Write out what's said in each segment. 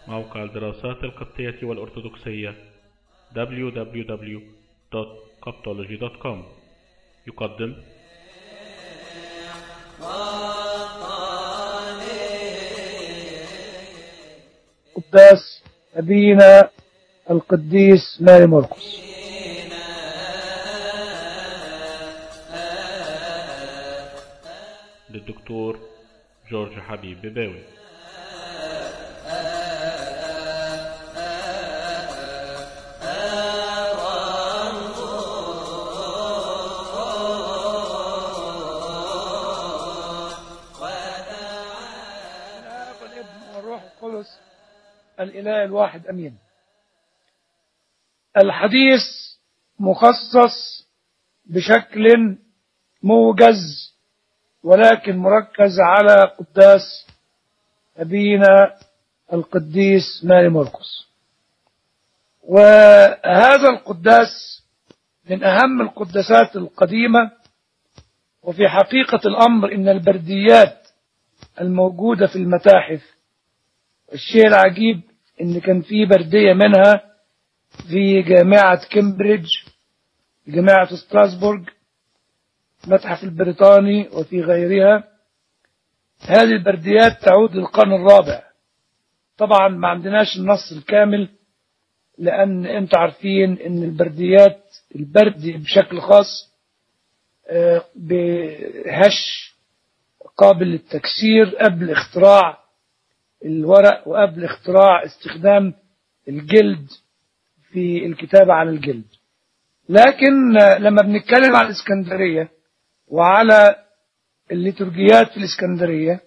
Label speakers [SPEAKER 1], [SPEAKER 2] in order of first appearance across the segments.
[SPEAKER 1] موقع الدراسات القبطية والأرثوذكسية www.coptology.com يقدم
[SPEAKER 2] قداس أبينا القديس ماري مرقس
[SPEAKER 1] للدكتور جورج حبيب بباوي
[SPEAKER 2] الآب والابن والروح القدس الإله الواحد أمين الحديث مخصص بشكل موجز ولكن مركز على قداس أبينا القديس ماري مرقس وهذا القداس من أهم القداسات القديمة وفي حقيقة الأمر إن البرديات الموجودة في المتاحف الشيء العجيب إن كان في بردية منها في جامعة كامبريدج جامعة ستراسبورغ المتحف البريطاني وفي غيرها هذه البرديات تعود للقرن الرابع طبعا ما عندناش النص الكامل لأن انتوا عارفين ان البرديات البردي بشكل خاص آه، بهش قابل للتكسير قبل اختراع الورق وقبل اختراع استخدام الجلد في الكتابة على الجلد لكن آه، لما بنتكلم عن الإسكندرية وعلى الليتورجيات في الإسكندرية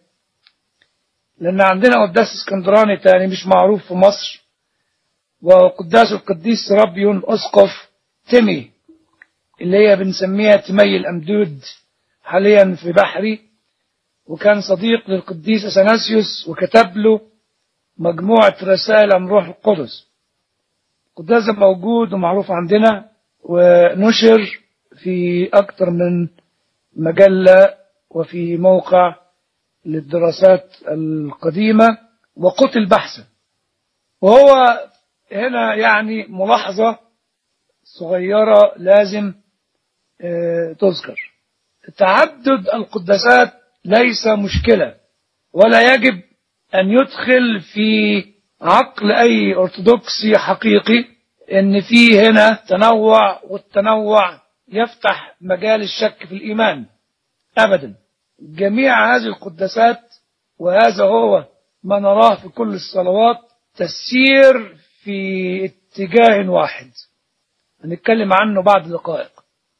[SPEAKER 2] لأن عندنا قداس اسكندراني تاني مش معروف في مصر وقداس القديس ربيون أسقف تيمي اللي هي بنسميها تمي الأمدود حاليا في بحري وكان صديق للقديس أثناسيوس وكتب له مجموعة رسائل عن روح القدس القداس ده موجود ومعروف عندنا ونشر في أكثر من مجلة وفي موقع للدراسات القديمة وقتل بحثا وهو هنا يعني ملاحظة صغيرة لازم آه، تذكر تعدد القداسات ليس مشكلة ولا يجب أن يدخل في عقل أي أرثوذكسي حقيقي أن في هنا تنوع والتنوع يفتح مجال الشك في الإيمان أبدا جميع هذه القداسات وهذا هو ما نراه في كل الصلوات تسير في اتجاه واحد هنتكلم عنه بعد دقائق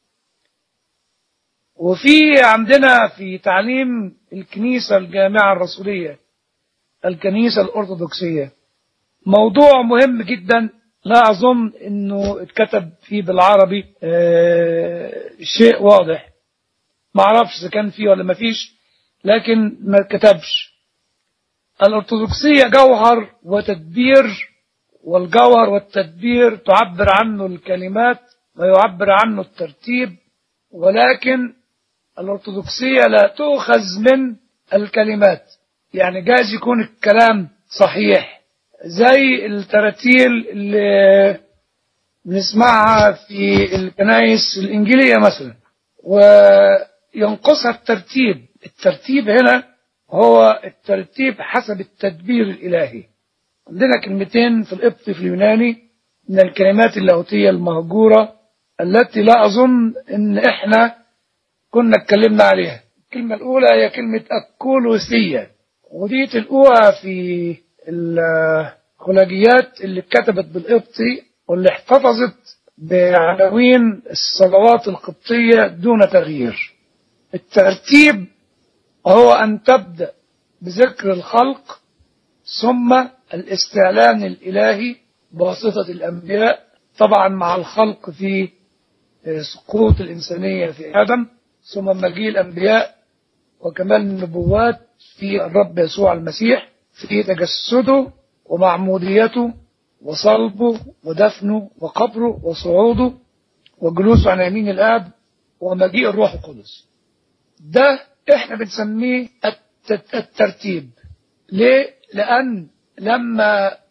[SPEAKER 2] وفي عندنا في تعليم الكنيسة الجامعة الرسولية الكنيسة الأرثوذكسية موضوع مهم جدا لا أظن أنه اتكتب فيه بالعربي آه شيء واضح ما اعرفش إذا كان فيه ولا ما فيش لكن ما كتبش الأرثوذكسية جوهر وتدبير والجوهر والتدبير تعبر عنه الكلمات ويعبر عنه الترتيب ولكن الأرثوذكسية لا تؤخذ من الكلمات يعني جايز يكون الكلام صحيح زي التراتيل اللي بنسمعها في الكنائس الإنجيلية مثلا وينقصها الترتيب الترتيب هنا هو الترتيب حسب التدبير الإلهي عندنا كلمتين في القبط في اليوناني من الكلمات اللاهوتية المهجورة التي لا أظن إن إحنا كنا اتكلمنا عليها الكلمة الأولى هي كلمة الكولوسية ودي تلقوها في الخلاجيات اللي اتكتبت بالقبطي واللي احتفظت بعناوين الصلوات القبطية دون تغيير الترتيب هو أن تبدأ بذكر الخلق ثم الاستعلان الإلهي بواسطة الأنبياء طبعا مع الخلق في سقوط الإنسانية في آدم ثم مجيء الأنبياء وكمال النبوات في الرب يسوع المسيح في تجسده ومعموديته وصلبه ودفنه وقبره وصعوده وجلوسه على يمين الآب ومجيء الروح القدس ده احنا بنسميه الت- الترتيب ليه؟ لأن لما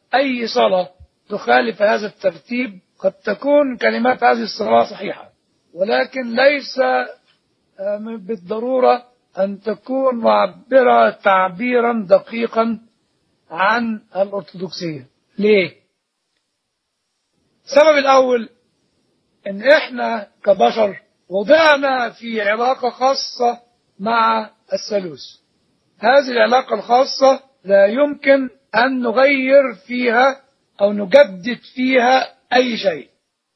[SPEAKER 2] أي صلاة تخالف هذا الترتيب قد تكون كلمات هذه الصلاة صحيحة ولكن ليس بالضرورة أن تكون معبرة تعبيرا دقيقا عن الأرثوذكسية ليه؟ السبب الأول إن إحنا كبشر وضعنا في علاقة خاصة مع الثالوث هذه العلاقة الخاصة لا يمكن أن نغير فيها أو نجدد فيها أي شيء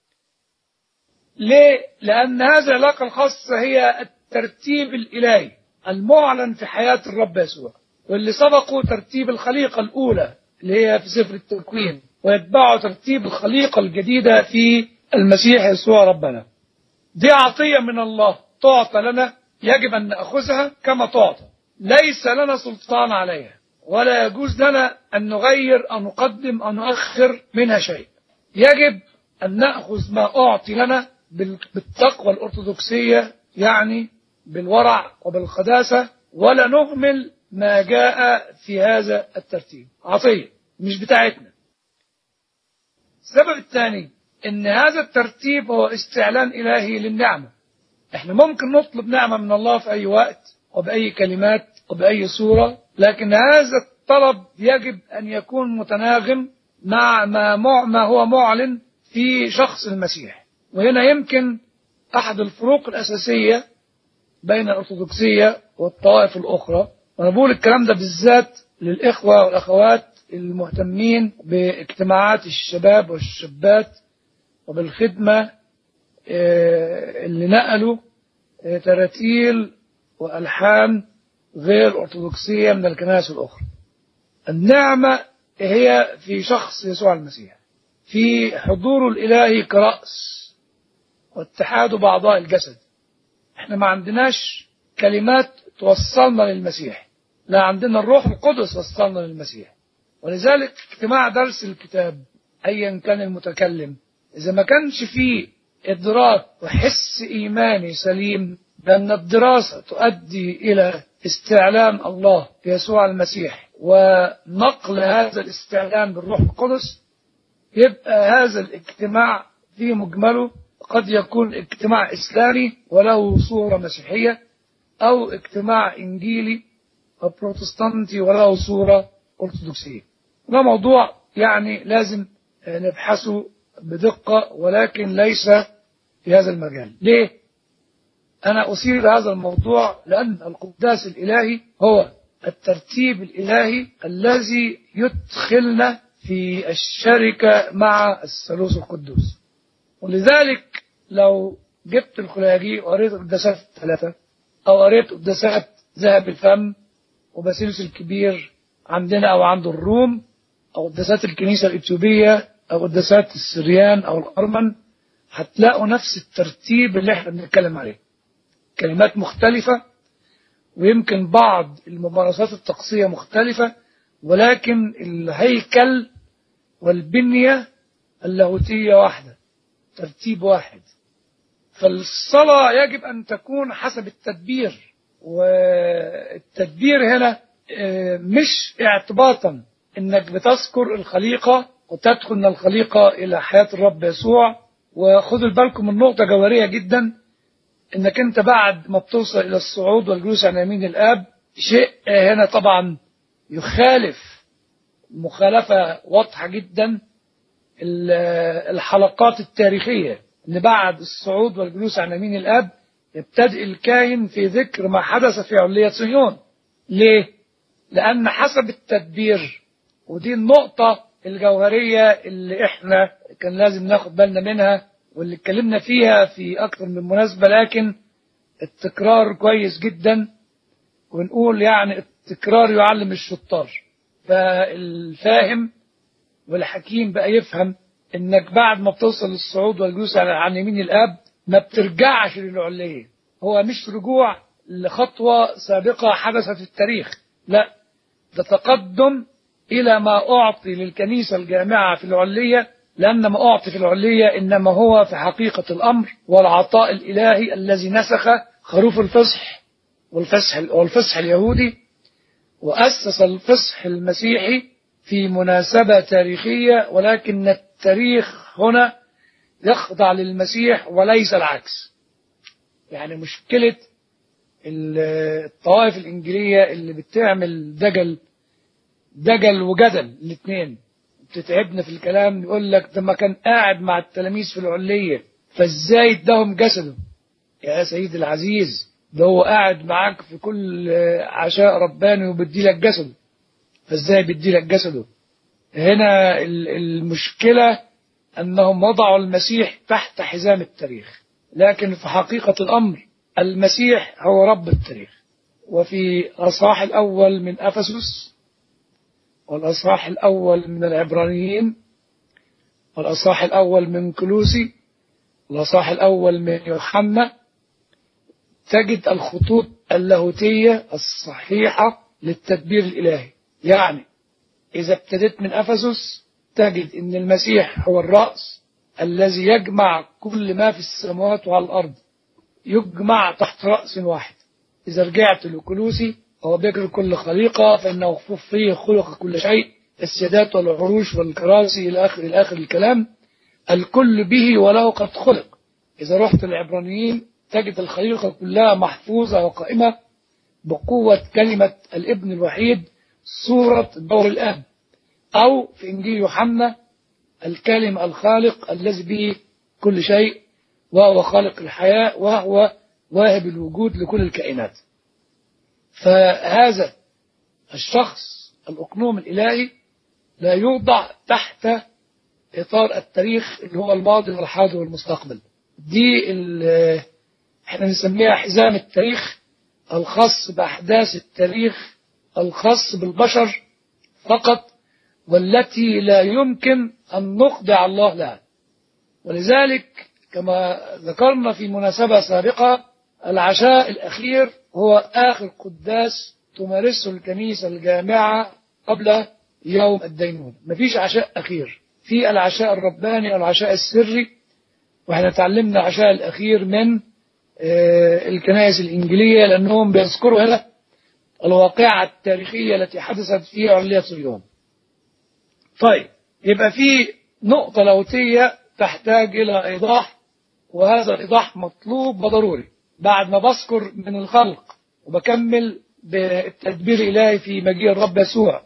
[SPEAKER 2] ليه؟ لأن هذه العلاقة الخاصة هي الترتيب الإلهي المعلن في حياة الرب يسوع واللي سبقوا ترتيب الخليقة الأولى اللي هي في سفر التكوين ويتبعوا ترتيب الخليقة الجديدة في المسيح يسوع ربنا دي عطية من الله تعطى لنا يجب أن نأخذها كما تعطى ليس لنا سلطان عليها ولا يجوز لنا أن نغير أو نقدم أو نؤخر منها شيء يجب أن نأخذ ما أعطي لنا بالتقوى الأرثوذكسية يعني بالورع وبالقداسة ولا نهمل ما جاء في هذا الترتيب عطية مش بتاعتنا السبب الثاني ان هذا الترتيب هو استعلان الهي للنعمة احنا ممكن نطلب نعمة من الله في اي وقت وبأي كلمات وبأي صورة لكن هذا الطلب يجب ان يكون متناغم مع ما, ما هو معلن في شخص المسيح وهنا يمكن احد الفروق الاساسية بين الارثوذكسية والطوائف الاخرى وانا بقول الكلام ده بالذات للاخوة والاخوات المهتمين باجتماعات الشباب والشابات وبالخدمة اللي نقلوا تراتيل وألحان غير أرثوذكسية من الكنائس الأخرى النعمة هي في شخص يسوع المسيح في حضوره الإلهي كرأس واتحاد بأعضاء الجسد احنا ما عندناش كلمات توصلنا للمسيح لا عندنا الروح القدس وصلنا للمسيح ولذلك اجتماع درس الكتاب ايا كان المتكلم اذا ما كانش فيه ادراك وحس ايماني سليم بان الدراسه تؤدي الى استعلام الله في يسوع المسيح ونقل هذا الاستعلام بالروح القدس يبقى هذا الاجتماع في مجمله قد يكون اجتماع اسلامي وله صوره مسيحيه او اجتماع انجيلي او بروتستانتي وله صوره ارثوذكسيه ده موضوع يعني لازم نبحثه بدقة ولكن ليس في هذا المجال ليه؟ أنا أثير هذا الموضوع لأن القداس الإلهي هو الترتيب الإلهي الذي يدخلنا في الشركة مع الثالوث القدوس ولذلك لو جبت الخلاجي وقريت القداسات الثلاثة أو قريت قداسات ذهب الفم وباسيلوس الكبير عندنا أو عند الروم أو قداسات الكنيسة الإثيوبية أو قداسات السريان أو الأرمن هتلاقوا نفس الترتيب اللي احنا بنتكلم عليه كلمات مختلفة ويمكن بعض الممارسات الطقسية مختلفة ولكن الهيكل والبنية اللاهوتية واحدة ترتيب واحد فالصلاة يجب أن تكون حسب التدبير والتدبير هنا مش اعتباطا انك بتذكر الخليقة وتدخل من الخليقة الى حياة الرب يسوع وخذوا بالكم من نقطة جوهرية جدا انك انت بعد ما بتوصل الى الصعود والجلوس عن يمين الاب شيء هنا طبعا يخالف مخالفة واضحة جدا الحلقات التاريخية ان بعد الصعود والجلوس عن يمين الاب يبتدئ الكاهن في ذكر ما حدث في علية صهيون ليه؟ لأن حسب التدبير ودي النقطة الجوهرية اللي احنا كان لازم ناخد بالنا منها واللي اتكلمنا فيها في أكثر من مناسبة لكن التكرار كويس جدا ونقول يعني التكرار يعلم الشطار فالفاهم والحكيم بقى يفهم انك بعد ما بتوصل للصعود والجلوس عن يمين الاب ما بترجعش للعلية هو مش رجوع لخطوة سابقة حدثت في التاريخ لا ده تقدم إلى ما أعطي للكنيسة الجامعة في العلية لأن ما أعطي في العلية إنما هو في حقيقة الأمر والعطاء الإلهي الذي نسخ خروف الفصح والفصح, والفصح اليهودي وأسس الفصح المسيحي في مناسبة تاريخية ولكن التاريخ هنا يخضع للمسيح وليس العكس يعني مشكلة ال- الطوائف الإنجيلية اللي بتعمل دجل دجل وجدل الاثنين بتتعبنا في الكلام يقول لك ده ما كان قاعد مع التلاميذ في العلية فازاي اداهم جسده يا سيدي العزيز ده هو قاعد معاك في كل عشاء رباني وبيدي لك جسده فازاي بيدي لك جسده هنا ال- المشكلة أنهم وضعوا المسيح تحت حزام التاريخ لكن في حقيقة الأمر المسيح هو رب التاريخ وفي الأصحاح الأول من أفسس والأصحاح الأول من العبرانيين والأصحاح الأول من كلوسي والأصحاح الأول من يوحنا تجد الخطوط اللاهوتية الصحيحة للتدبير الإلهي يعني إذا ابتدت من أفسس تجد أن المسيح هو الرأس الذي يجمع كل ما في السماوات وعلى الأرض يجمع تحت رأس واحد إذا رجعت لكلوسي هو بيجري كل خليقة فإنه خفوف فيه خلق كل شيء السيادات والعروش والكراسي إلى آخر إلى آخر الكلام الكل به وله قد خلق إذا رحت العبرانيين تجد الخليقة كلها محفوظة وقائمة بقوة كلمة الابن الوحيد صورة دور الآب أو في إنجيل يوحنا الكلم الخالق الذي به كل شيء وهو خالق الحياة وهو واهب الوجود لكل الكائنات فهذا الشخص الأقنوم الإلهي لا يوضع تحت إطار التاريخ اللي هو الماضي والحاضر والمستقبل دي ال- احنا نسميها حزام التاريخ الخاص بأحداث التاريخ الخاص بالبشر فقط والتي لا يمكن أن نخضع الله لها ولذلك كما ذكرنا في مناسبة سابقة العشاء الأخير هو آخر قداس تمارسه الكنيسة الجامعة قبل يوم الدينون مفيش عشاء أخير في العشاء الرباني أو العشاء السري واحنا تعلمنا العشاء الأخير من آه، الكنائس الإنجيلية لأنهم بيذكروا هنا الواقعة التاريخية التي حدثت في علية صهيون طيب يبقى في نقطة لاهوتية تحتاج إلى إيضاح وهذا الإيضاح مطلوب وضروري بعد ما بذكر من الخلق وبكمل بالتدبير الإلهي في مجيء الرب يسوع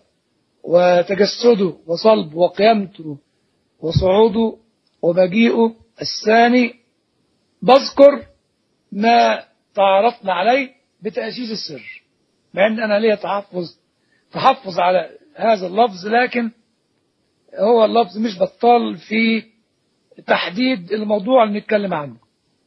[SPEAKER 2] وتجسده وصلب وقيامته وصعوده ومجيئه الثاني بذكر ما تعرفنا عليه بتأسيس السر مع أن أنا ليا تحفظ تحفظ على هذا اللفظ لكن هو اللفظ مش بطال في تحديد الموضوع اللي نتكلم عنه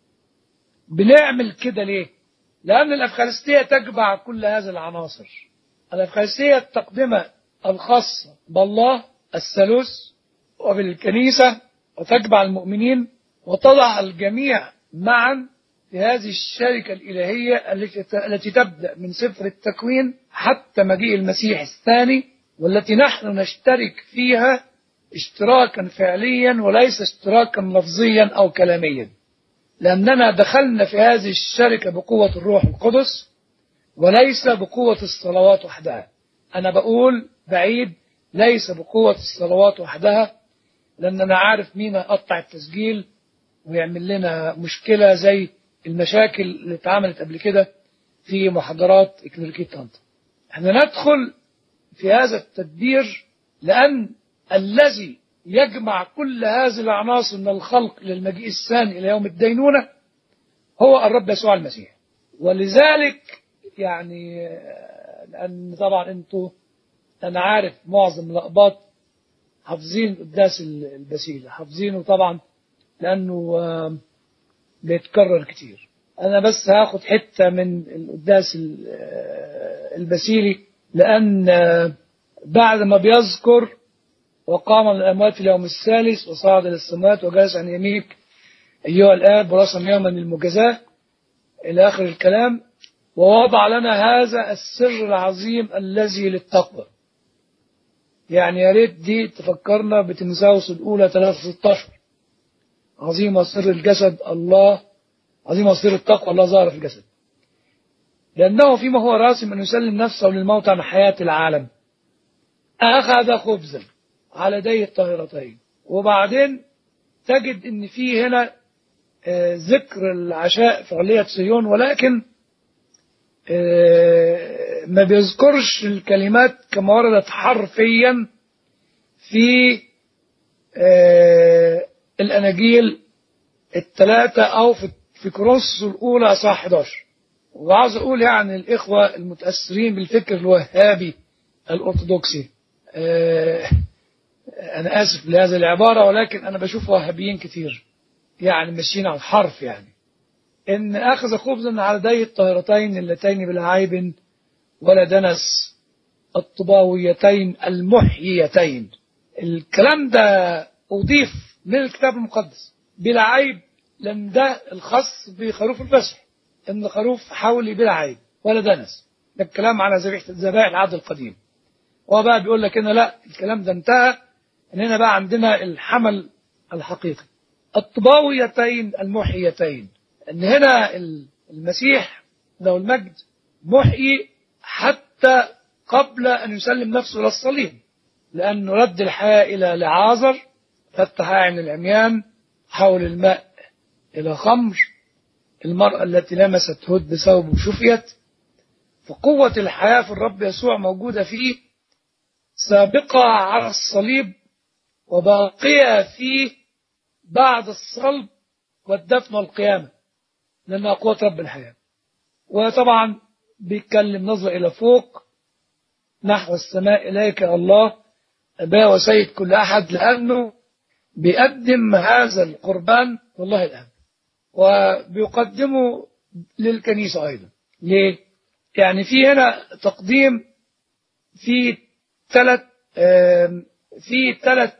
[SPEAKER 2] بنعمل كده ليه لأن الأفخارستية تجمع كل هذه العناصر الأفخارستية التقدمة الخاصة بالله الثالوث وبالكنيسة وتجمع المؤمنين وتضع الجميع معا في هذه الشركة الإلهية التي التي تبدأ من سفر التكوين حتى مجيء المسيح الثاني والتي نحن نشترك فيها اشتراكا فعليا وليس اشتراكا لفظيا أو كلاميا لأننا دخلنا في هذه الشركة بقوة الروح القدس وليس بقوة الصلوات وحدها أنا بقول بعيد ليس بقوة الصلوات وحدها لأن أنا عارف مين هيقطع التسجيل ويعمل لنا مشكلة زي المشاكل اللي اتعملت قبل كده في محاضرات إكليريكية طنطا احنا ندخل في هذا التدبير لأن الذي يجمع كل هذه العناصر من الخلق للمجيء الثاني إلى يوم الدينونة هو الرب يسوع المسيح ولذلك يعني آه، لأن طبعا أنتوا أنا عارف معظم الأقباط حافظين قداس البسيلة حافظينه طبعا لأنه آه، بيتكرر كتير أنا بس هاخد حتة من القداس ال- آه، البسيلي لأن آه، بعد ما بيذكر وقام من الأموات في اليوم الثالث وصعد إلى السماوات وجلس عن يمينك أيها الآب ورسم يوما للمجازاة إلى آخر الكلام ووضع لنا هذا السر العظيم الذي للتقوى يعني يا ريت دي تفكرنا بتمساوس الأولى 316 عظيم سر الجسد الله عظيم سر التقوى الله ظهر في الجسد لأنه فيما هو راسم أن يسلم نفسه للموت عن حياة العالم أخذ خبزا على يديه الطاهرتين وبعدين تجد ان في هنا آه، ذكر العشاء في علية صهيون ولكن آه، ما بيذكرش الكلمات كما وردت حرفيا في آه، الأناجيل الثلاثة أو في في كورنثوس الأولى صح 11 وعاوز أقول يعني الإخوة المتأثرين بالفكر الوهابي الأرثوذكسي آه، أنا آسف لهذه العبارة ولكن أنا بشوف وهابيين كتير يعني ماشيين على الحرف يعني إن أخذ خبزا على يديه الطاهرتين اللتين بلا عيب ولا دنس الطباويتين المحييتين الكلام ده أضيف من الكتاب المقدس بلا عيب لأن ده الخاص بخروف الفسح إن خروف حولي بلا عيب ولا دنس ده الكلام على ذبيحة ذبائح العهد القديم هو بقى بيقول لك هنا لا الكلام ده انتهى ان هنا بقى عندنا الحمل الحقيقي الطباويتين المحييتين ان هنا المسيح له المجد محيي حتى قبل ان يسلم نفسه للصليب لانه رد الحياه الى لعازر فتح اعين العميان حول الماء الى خمر المراه التي لمست هد بثوب شفيت فقوه الحياه في الرب يسوع موجوده فيه سابقة على الصليب وباقية فيه بعد الصلب والدفن والقيامة لأنها قوة رب الحياة وطبعا بيتكلم نظرة إلى فوق نحو السماء إليك يا الله أبا وسيد كل أحد لأنه بيقدم هذا القربان والله الآن وبيقدمه للكنيسة أيضا ليه؟ يعني في هنا تقديم في ثلاث في ثلاث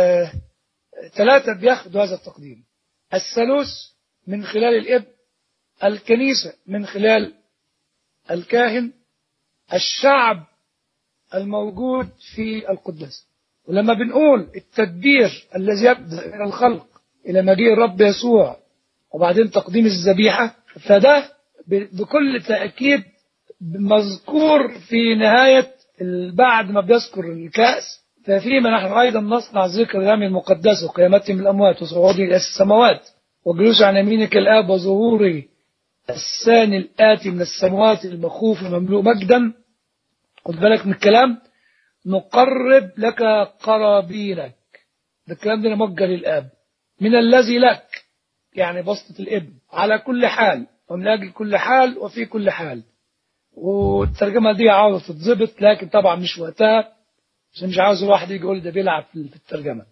[SPEAKER 2] ثلاثة بياخدوا هذا التقديم الثالوث من خلال الإب الكنيسة من خلال الكاهن الشعب الموجود في القداس ولما بنقول التدبير الذي يبدأ من الخلق إلى مجيء الرب يسوع وبعدين تقديم الذبيحة فده بكل تأكيد مذكور في نهاية بعد ما بيذكر الكأس ففيما نحن أيضا نصنع ذكر الأيام المقدسة وقيامته من الأموات وصعوده إلى السماوات وجلوس عن يمينك الآب وظهوره الثاني الآتي من السماوات المخوف المملوء مجدا خد بالك من الكلام نقرب لك قرابينك ده الكلام ده موجه للآب من الذي لك يعني بسطة الابن على كل حال ومن أجل كل حال وفي كل حال والترجمة دي عاوزة تتظبط لكن طبعا مش وقتها عشان مش عاوز الواحد يجي يقول ده بيلعب في الترجمة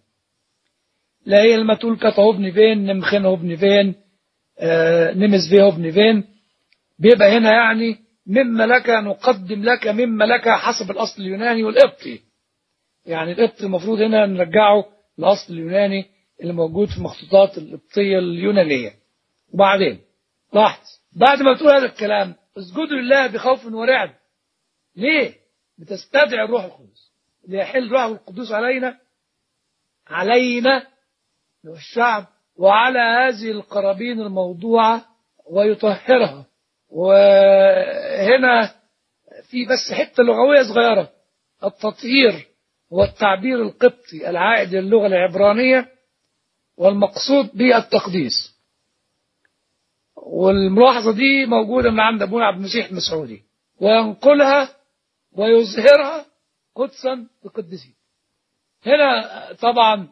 [SPEAKER 2] لا هي لما تقول كتا ابن فين نمخن ابن فين آه نمز فيه ابن فين بيبقى هنا يعني مما لك نقدم لك مما لك حسب الأصل اليوناني والقبطي يعني القبط المفروض هنا نرجعه للأصل اليوناني اللي موجود في المخطوطات القبطية اليونانية وبعدين لاحظ بعد ما بتقول هذا الكلام اسجدوا لله بخوف ورعب ليه بتستدعي الروح القدس ليحل روح القدوس علينا علينا الشعب وعلى هذه القرابين الموضوعة ويطهرها وهنا في بس حتة لغوية صغيرة التطهير هو التعبير القبطي العائد للغة العبرانية والمقصود به التقديس والملاحظة دي موجودة من عند أبونا عبد المسيح المسعودي وينقلها ويظهرها قدسا بقدسه هنا طبعا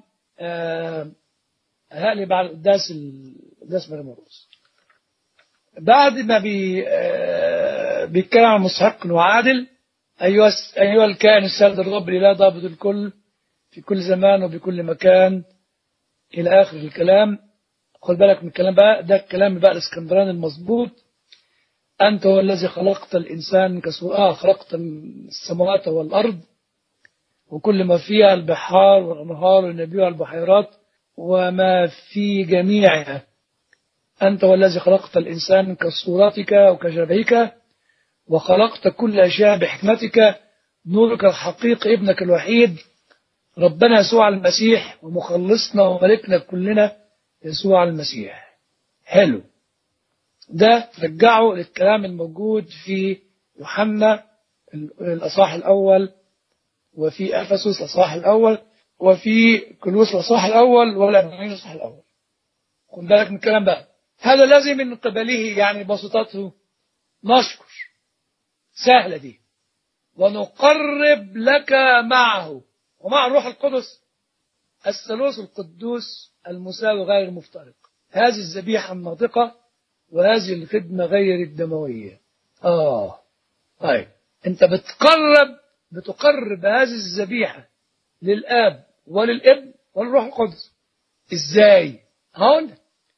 [SPEAKER 2] هقلي بعد القداس القداس مرمروس بعد ما بي بيتكلم عن مستحق وعادل أيها أيها الكائن السيد الرب لا ضابط الكل في كل زمان وبكل مكان إلى آخر الكلام خد بالك من الكلام بقى ده الكلام بقى الاسكندراني المظبوط أنت هو الذي خلقت الإنسان كسوء آه خلقت السماوات والأرض وكل ما فيها البحار والأنهار والنبيع البحيرات وما في جميعها أنت هو الذي خلقت الإنسان كصورتك وكشبهك وخلقت كل أشياء بحكمتك نورك الحقيقي ابنك الوحيد ربنا يسوع المسيح ومخلصنا وملكنا كلنا يسوع المسيح حلو ده رجعه للكلام الموجود في يوحنا الأصح الأول وفي أفسس الأصحاح الأول وفي كلوس الأصحاح الأول والأربعين الأصحاح الأول خد بالك من الكلام بقى هذا الذي من قبله يعني بسطته نشكر سهلة دي ونقرب لك معه ومع الروح القدس الثالوث القدوس المساوي غير المفترق هذه الذبيحة الناطقة وهذه الخدمة غير الدموية آه طيب أنت بتقرب بتقرب هذه الذبيحة للآب وللابن وللروح القدس إزاي؟ هقول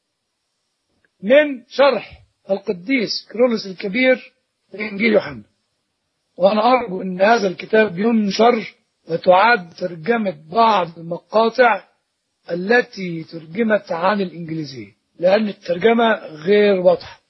[SPEAKER 2] من شرح القديس كرولوس الكبير في إنجيل يوحنا وأنا أرجو أن هذا الكتاب ينشر وتعاد ترجمة بعض المقاطع التي ترجمت عن الإنجليزية لأن الترجمة غير واضحة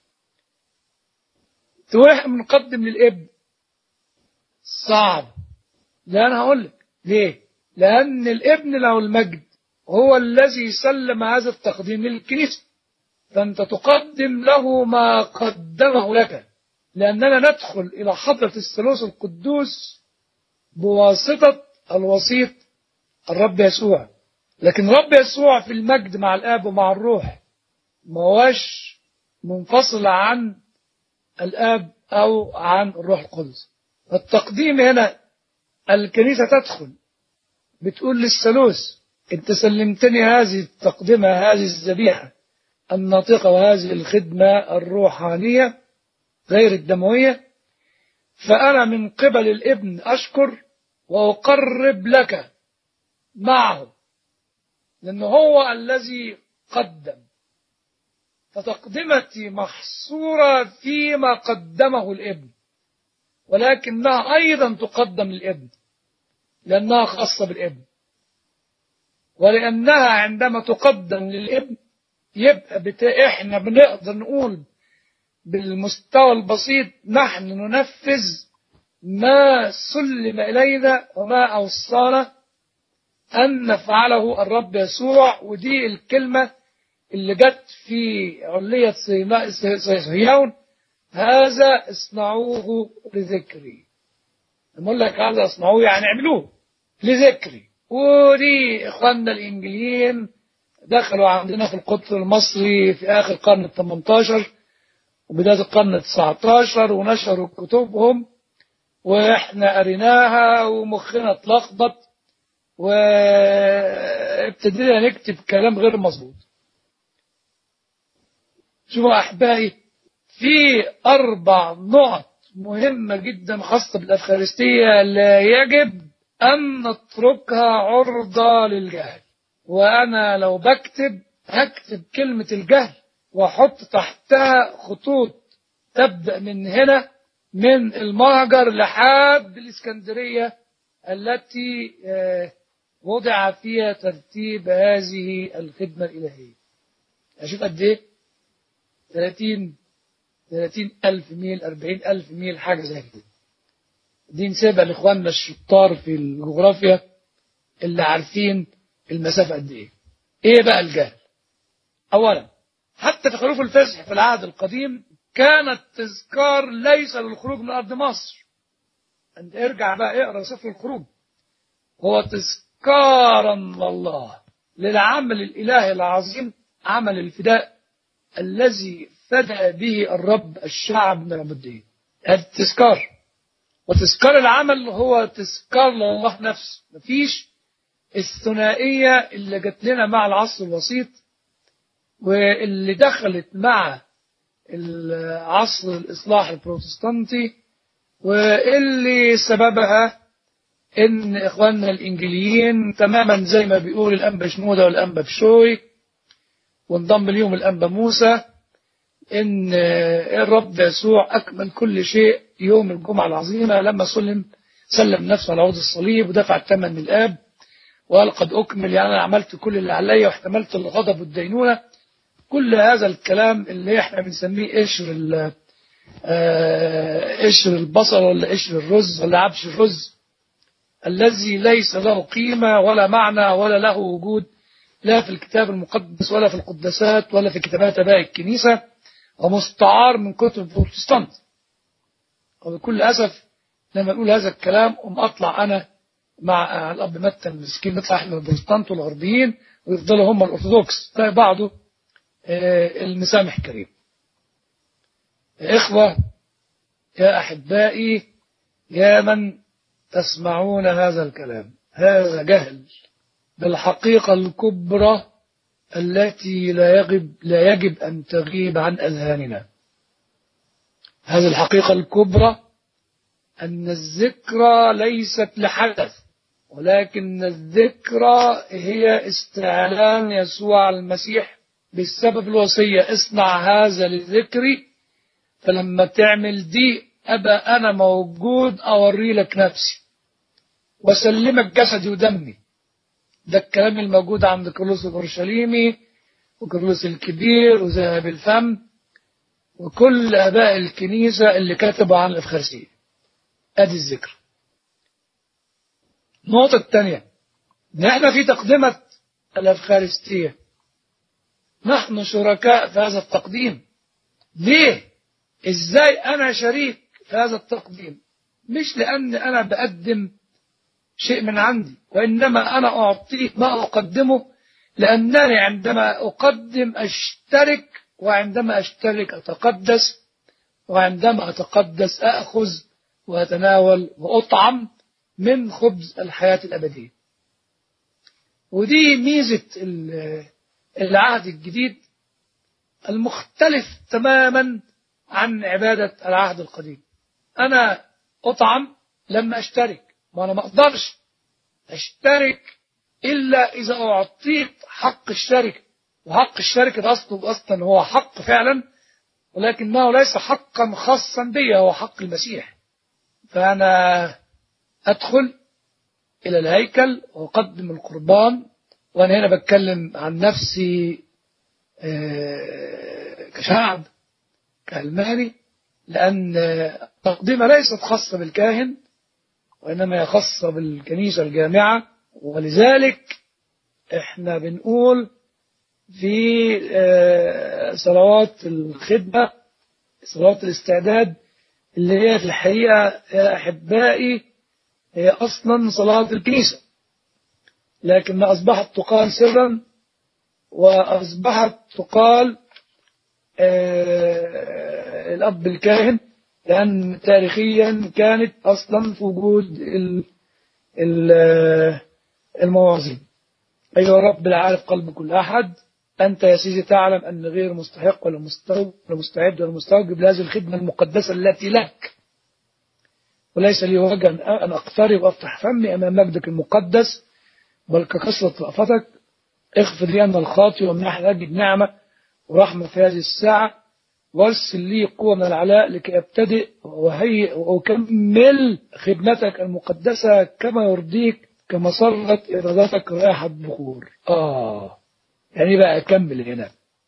[SPEAKER 2] تروح بنقدم للابن صعب لأن هقول لك ليه لأن الابن له المجد هو الذي سلم هذا التقديم للكنيسة فأنت تقدم له ما قدمه لك لأننا ندخل إلى حضرة الثالوث القدوس بواسطة الوسيط الرب يسوع لكن رب يسوع في المجد مع الآب ومع الروح ما هوش منفصل عن الآب أو عن الروح القدس التقديم هنا الكنيسة تدخل بتقول للثالوث انت سلمتني هذه التقدمة هذه الذبيحة الناطقة وهذه الخدمة الروحانية غير الدموية فأنا من قبل الابن أشكر وأقرب لك معه لأنه هو الذي قدم فتقدمتي محصورة فيما قدمه الابن ولكنها أيضا تقدم للابن لأنها خاصة بالابن ولأنها عندما تقدم للابن يبقى بت... احنا بنقدر نقول بالمستوى البسيط نحن ننفذ ما سلم إلينا وما أوصانا أن نفعله الرب يسوع ودي الكلمة اللي جت في علية صهيون هذا اصنعوه لذكري لما اقول لك هذا اصنعوه يعني اعملوه لذكري ودي اخواننا الانجليين دخلوا عندنا في القطر المصري في اخر القرن ال 18 وبدايه القرن ال 19 ونشروا كتبهم واحنا قريناها ومخنا اتلخبط وابتدينا نكتب كلام غير مظبوط شوفوا احبائي في اربع نقط مهمه جدا خاصه بالافخارستيه لا يجب ان نتركها عرضه للجهل وانا لو بكتب هكتب كلمه الجهل واحط تحتها خطوط تبدا من هنا من المهجر لحد الاسكندريه التي وضع فيها ترتيب هذه الخدمه الالهيه اشوف قد ايه 30 30 ألف ميل 40 ألف ميل حاجة زي كده دي نسيبها لإخواننا الشطار في الجغرافيا اللي عارفين المسافة قد إيه إيه بقى الجهل أولا حتى في خروف الفسح في العهد القديم كان التذكار ليس للخروج من أرض مصر أنت ارجع بقى اقرأ سفر الخروج هو تذكارا لله للعمل الإلهي العظيم عمل الفداء الذي فدى به الرب الشعب من العبودية هذا التذكار وتذكار العمل هو تذكار لله نفسه مفيش الثنائية اللي جت لنا مع العصر الوسيط واللي دخلت مع العصر الإصلاح البروتستانتي واللي سببها إن إخواننا الإنجليين تماما زي ما بيقول الأنبا شنودة والأنبا بشوي وانضم اليوم الأنبا موسى إن الرب يسوع أكمل كل شيء يوم الجمعة العظيمة لما سلم سلم نفسه على عود الصليب ودفع الثمن للآب وقال قد أكمل يعني أنا عملت كل اللي عليا واحتملت الغضب والدينونة كل هذا الكلام اللي احنا بنسميه قشر قشر البصل ولا قشر الرز ولا عبش الرز الذي ليس له قيمة ولا معنى ولا له وجود لا في الكتاب المقدس ولا في القداسات ولا في كتابات اباء الكنيسة ومستعار من كتب البروتستانت وبكل أسف لما نقول هذا الكلام أم أطلع أنا مع الأب متى المسكين نطلع احنا البروتستانت والغربيين ويفضلوا هم الأرثوذكس تلاقي بعضه آه، المسامح كريم إخوة يا أحبائي يا من تسمعون هذا الكلام هذا جهل بالحقيقة الكبرى التي لا يجب لا يجب أن تغيب عن أذهاننا هذه الحقيقة الكبرى أن الذكرى ليست لحدث ولكن الذكرى هي استعلان يسوع المسيح بسبب الوصية اصنع هذا للذكر فلما تعمل دي أبقى أنا موجود أوري لك نفسي وسلمك جسدي ودمي ده الكلام الموجود عند كرولوس الأورشليمي وكرولوس الكبير وذهب الفم وكل آباء الكنيسة اللي كتبوا عن الإفخارسية أدي الذكر النقطة الثانية نحن في تقدمة الأفخارستية نحن شركاء في هذا التقديم ليه؟ إزاي أنا شريك في هذا التقديم مش لأن أنا بقدم شيء من عندي وإنما أنا أعطيك ما أقدمه لأنني عندما أقدم أشترك وعندما أشترك أتقدس وعندما أتقدس أأخذ وأتناول وأطعم من خبز الحياة الأبدية ودي ميزة ال- العهد الجديد المختلف تماما عن عبادة العهد القديم أنا أطعم لما أشترك ما أنا ما أقدرش أشترك إلا إذا أعطيت حق الشركة وحق الشركة ده أصله أصلا هو حق فعلا ولكنه ليس حقا خاصا بي هو حق المسيح فأنا أدخل إلى الهيكل وأقدم القربان وأنا هنا بتكلم عن نفسي آه، كشعب كألماني لأن التقدمة ليست خاصة بالكاهن وإنما هي خاصة بالكنيسة الجامعة ولذلك إحنا بنقول في آه، صلوات الخدمة صلوات الاستعداد اللي هي في الحقيقة يا أحبائي هي أصلا صلاة الكنيسة لكن أصبحت تقال سرا وأصبحت تقال آه، الأب الكاهن لأن تاريخيا كانت أصلا في وجود ال- ال- آه، المواظين أيها رب العارف قلب كل أحد أنت يا سيدي تعلم أن غير مستحق ولا مستوجب ولا مستعد ولا مستوجب لهذه الخدمة المقدسة التي لك وليس لي وجه أن أن أقترب وأفتح فمي أمام مجدك المقدس بل ككثرة رأفتك اغفر لي أنا الخاطئ ومنح أجد نعمة ورحمة في هذه الساعة وارسل لي قوة من العلاء لكي أبتدئ وهيئ وأكمل خدمتك المقدسة كما يرضيك كما صرت إرادتك رائحة بخور آه يعني بقى أكمل هنا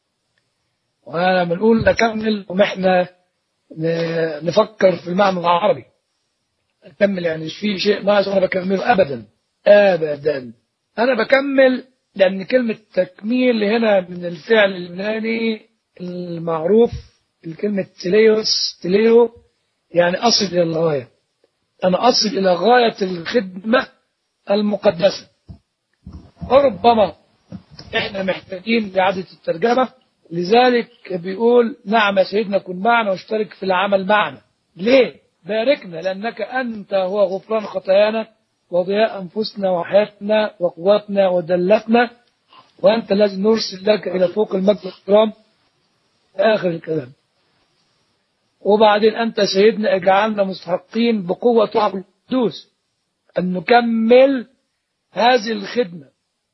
[SPEAKER 2] وأنا بنقول أكمل وإحنا ن- نفكر في المعنى العربي أكمل يعني مش في شيء ناقص أنا بكمله أبدا أبدا أنا بكمل لأن كلمة تكميل هنا من الفعل اليوناني المعروف الكلمة تليوس تليو يعني أصل إلى الغاية أنا أصل إلى غاية الخدمة المقدسة وربما إحنا محتاجين لإعادة الترجمة لذلك بيقول نعم يا سيدنا كن معنا واشترك في العمل معنا ليه؟ باركنا لأنك أنت هو غفران خطايانا وضياء أنفسنا وحياتنا وقواتنا ودلتنا وأنت الذي نرسل لك إلى فوق المجد والإكرام آخر الكلام وبعدين أنت سيدنا اجعلنا مستحقين بقوة روحك القدوس أن نكمل هذه الخدمة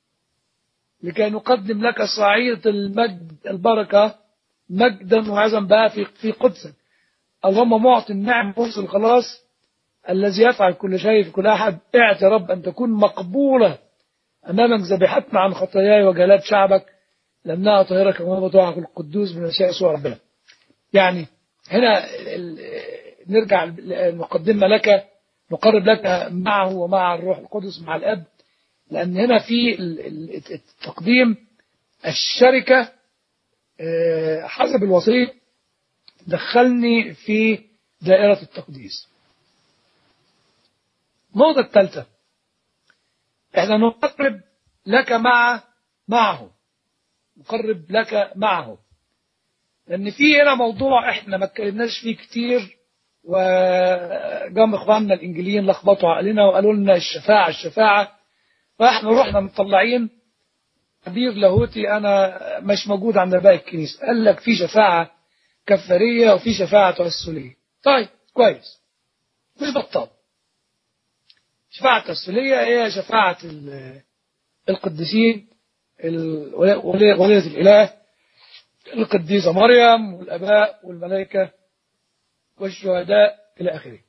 [SPEAKER 2] لكي نقدم لك صعيدة المجد البركة مجدا وعزا بها في في قدسك اللهم معطي النعم فرص الخلاص الذي يفعل كل شيء في كل أحد اعت يا رب أن تكون مقبولة أمامك ذبيحتنا عن خطاياي وجلات شعبك لأنها طاهرة كما بطوعك القدوس من أشياء يسوع ربنا يعني هنا ال- نرجع المقدمة لك نقرب لك معه ومع الروح القدس مع الأب لأن هنا في ال- ال- التقديم الشركة آه، حسب الوصية دخلني في دائرة التقديس النقطة الثالثة احنا نقرب لك مع معه نقرب لك معه لان في هنا موضوع احنا ما اتكلمناش فيه كتير وجم اخواننا الانجليين لخبطوا عقلنا وقالوا لنا الشفاعه الشفاعه فاحنا رحنا مطلعين تعبير لاهوتي انا مش موجود عند باقي الكنيسه قال لك في شفاعه كفاريه وفي شفاعه توسليه طيب كويس مش بطال الشفاعه التوسليه هي شفاعه ال- القديسين ال- ولي- ولية الاله القديسه مريم والاباء والملائكه والشهداء الى اخره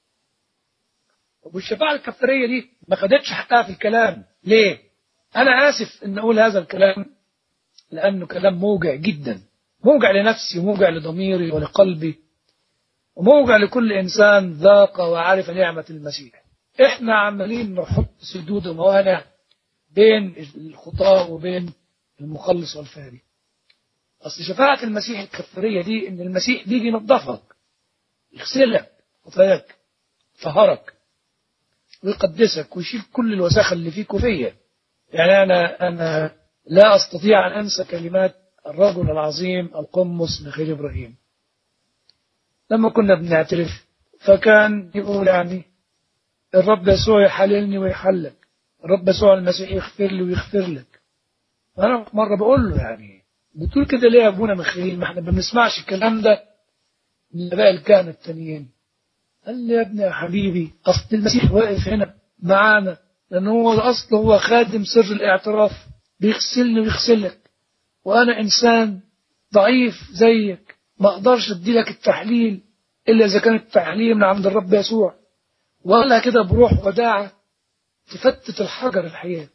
[SPEAKER 2] والشفاعه الكفاريه دي ما خدتش حقها في الكلام ليه انا اسف ان اقول هذا الكلام لانه كلام موجع جدا موجع لنفسي وموجع لضميري ولقلبي وموجع لكل انسان ذاق وعرف نعمه المسيح احنا عمالين نحط سدود وموانع بين الخطاه وبين المخلص والفادي اصل شفاعه المسيح الكفاريه دي ان المسيح بيجي ينظفك يغسلك خطاياك يطهرك ويقدسك ويشيل كل الوساخه اللي فيك وفيا يعني انا انا لا استطيع ان انسى كلمات الرجل العظيم القمص ميخائيل ابراهيم لما كنا بنعترف فكان يقول يعني الرب يسوع يحللني ويحلك الرب يسوع المسيح يغفر لي ويغفر لك انا مره بقول له يعني بتقول كده ليه يا ابونا ميخائيل ما احنا ما بنسمعش الكلام ده من اباء الكهنه التانيين قال لي يا ابني يا حبيبي اصل المسيح واقف هنا معانا لان هو الاصل هو خادم سر الاعتراف بيغسلني ويغسلك وانا انسان ضعيف زيك ما اقدرش اديلك التحليل الا اذا كان التحليل من عند الرب يسوع ولا كده بروح وداعة تفتت الحجر الحقيقة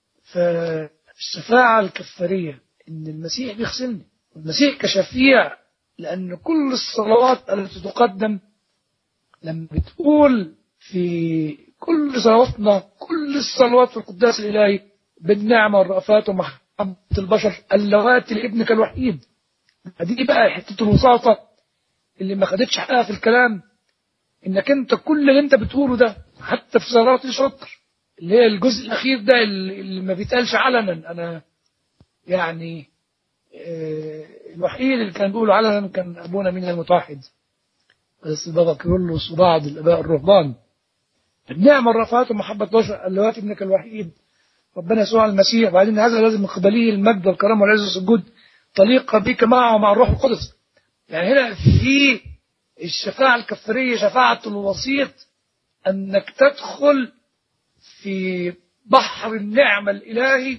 [SPEAKER 2] فالشفاعة الكفارية ان المسيح بيغسلني المسيح كشفيع لان كل الصلوات التي تقدم لما بتقول في كل صلواتنا كل الصلوات في القداس الإلهي بالنعمة والرأفات ومحبة البشر اللواتي لابنك الوحيد دي بقى حتة الوساطة اللي ما خدتش حقها في الكلام انك انت كل اللي انت بتقوله ده حتى في صلاة الشكر اللي هي الجزء الأخير ده اللي اللي ما بيتقالش علنا أنا يعني آه، الوحيد اللي كان بيقوله علنا كان أبونا من المتوحد بس بابا كيرلس وبعض الآباء الرهبان النعمة الرفعات ومحبة بشر اللواتي ابنك الوحيد ربنا يسوع المسيح وبعدين هذا لازم من قبله المجد والكرامة والعز والسجود طليق بك معه ومع الروح القدس يعني هنا في الشفاعة الكفارية شفاعة الوسيط أنك تدخل في بحر النعمة الإلهي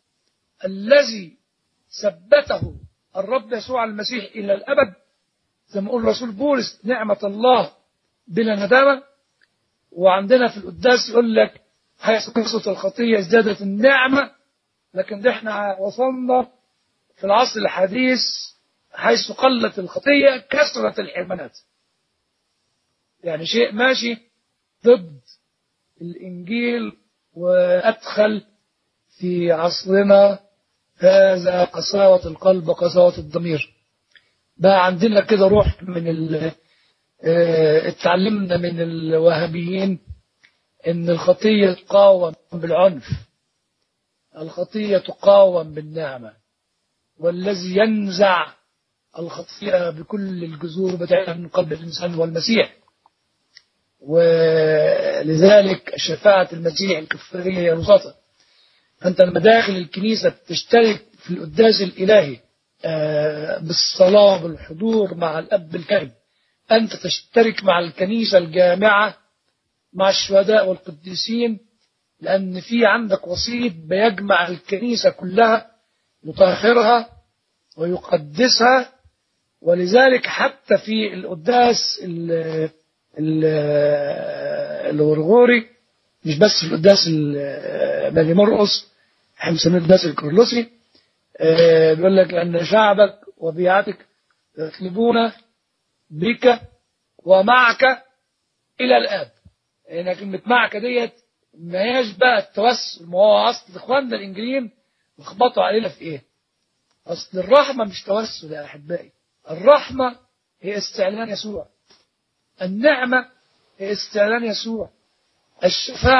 [SPEAKER 2] الذي ثبته الرب يسوع المسيح إلى الأبد زي ما يقول رسول بولس نعمة الله بلا ندامة وعندنا في القداس يقول لك حيث قصة الخطية ازدادت النعمة لكن ده احنا وصلنا في العصر الحديث حيث قلت الخطية كثرت الحرمانات يعني شيء ماشي ضد الإنجيل وأدخل في عصرنا هذا قساوة القلب وقساوة الضمير بقى عندنا كده روح من ال اه اتعلمنا من الوهابيين ان الخطية تقاوم بالعنف الخطية تقاوم بالنعمة والذي ينزع الخطيئة بكل الجذور بتاعتها من قلب الإنسان هو المسيح ولذلك شفاعة المسيح الكفارية هي وسطة أنت لما داخل الكنيسة بتشترك في القداس الإلهي آه، بالصلاة بالحضور مع الأب الكاهن أنت تشترك مع الكنيسة الجامعة مع الشهداء والقديسين لأن في عندك وسيط بيجمع الكنيسة كلها يطهرها ويقدسها ولذلك حتى في القداس ال- ال- الغرغوري مش بس في القداس ال- مالي مرقص احنا بنسميه القداس الكرلسي آه، بيقول لك أن شعبك وبيعتك يطلبون بك ومعك إلى الآب هنا كلمة معك ديت ما هياش بقى التوسل ما هو أصل إخواننا الإنجليين لخبطوا علينا في إيه؟ أصل الرحمة مش توسل يا أحبائي الرحمة هي استعلان يسوع النعمة هي استعلان يسوع الشفاعة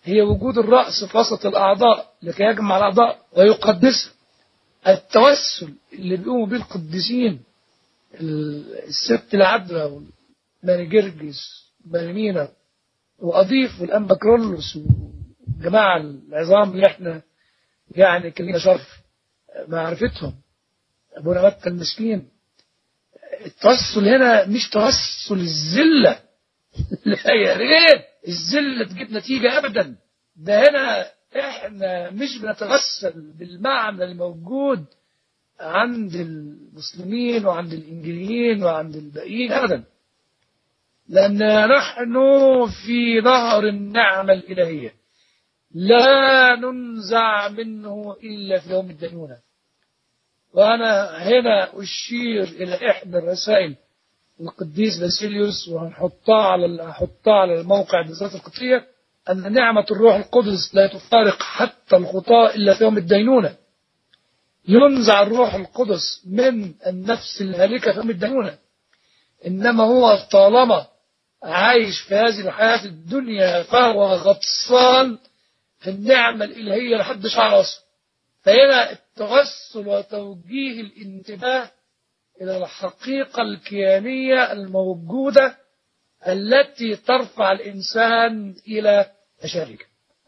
[SPEAKER 2] هي وجود الرأس في وسط الأعضاء لكي يجمع الأعضاء ويقدسها التوسل اللي بيقوموا به القديسين الست العذراء ماري جرجس ماري مينا وأضيف والأنبا كرولوس والجماعة العظام اللي احنا يعني كان لنا شرف معرفتهم أبونا مكة المسكين التوسل هنا مش توسل الذلة لا يا ريت الذلة تجيب نتيجة أبدا ده هنا احنا مش بنتوسل بالمعنى الموجود عند المسلمين وعند الإنجيليين وعند الباقيين أبدا لأن نحن في ظهر النعمة الإلهية لا ننزع منه إلا في يوم الدينونة وأنا هنا أشير إلى إحدى الرسائل القديس باسيليوس وهنحطها على هحطها على الموقع الدراسات القبطية أن نعمة الروح القدس لا تفارق حتى الخطاة إلا في يوم الدينونة ينزع الروح القدس من النفس الهالكة في يوم الدينونة إنما هو طالما عايش في هذه الحياة الدنيا فهو غطسان في النعمة الإلهية لحد شعر راسه فهنا التوسل وتوجيه الانتباه إلى الحقيقة الكيانية الموجودة التي ترفع الإنسان إلى مشاركه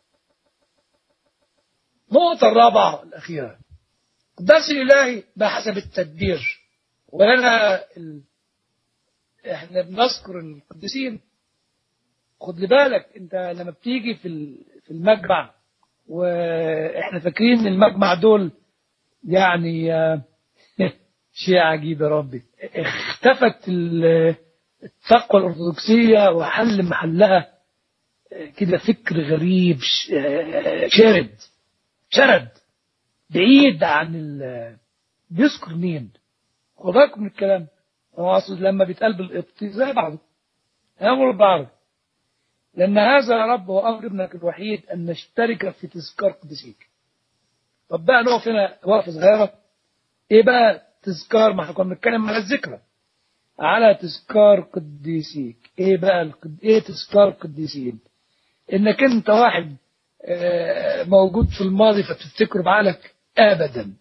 [SPEAKER 2] النقطة الرابعة الأخيرة الدرس الإلهي بحسب التدبير وهنا ال... احنا بنذكر القديسين خد لي بالك انت لما بتيجي في في المجمع واحنا فاكرين ان المجمع دول يعني شيء عجيب يا ربي اختفت التقوى الأرثوذكسية وحل محلها كده فكر غريب شارد شرد بعيد عن ال بيذكر مين خد بالكم من الكلام هو اقصد لما بيتقال بالقبطي زي بعضه امر بعض لان هذا يا رب هو امر ابنك الوحيد ان نشترك في تذكار قدسيك طب بقى نقف هنا وقفه صغيره ايه بقى تذكار ما احنا كنا بنتكلم على الذكرى على تذكار قديسيك ايه بقى القد... ايه تذكار قديسين انك انت واحد موجود في الماضي فتفتكره بعقلك ابدا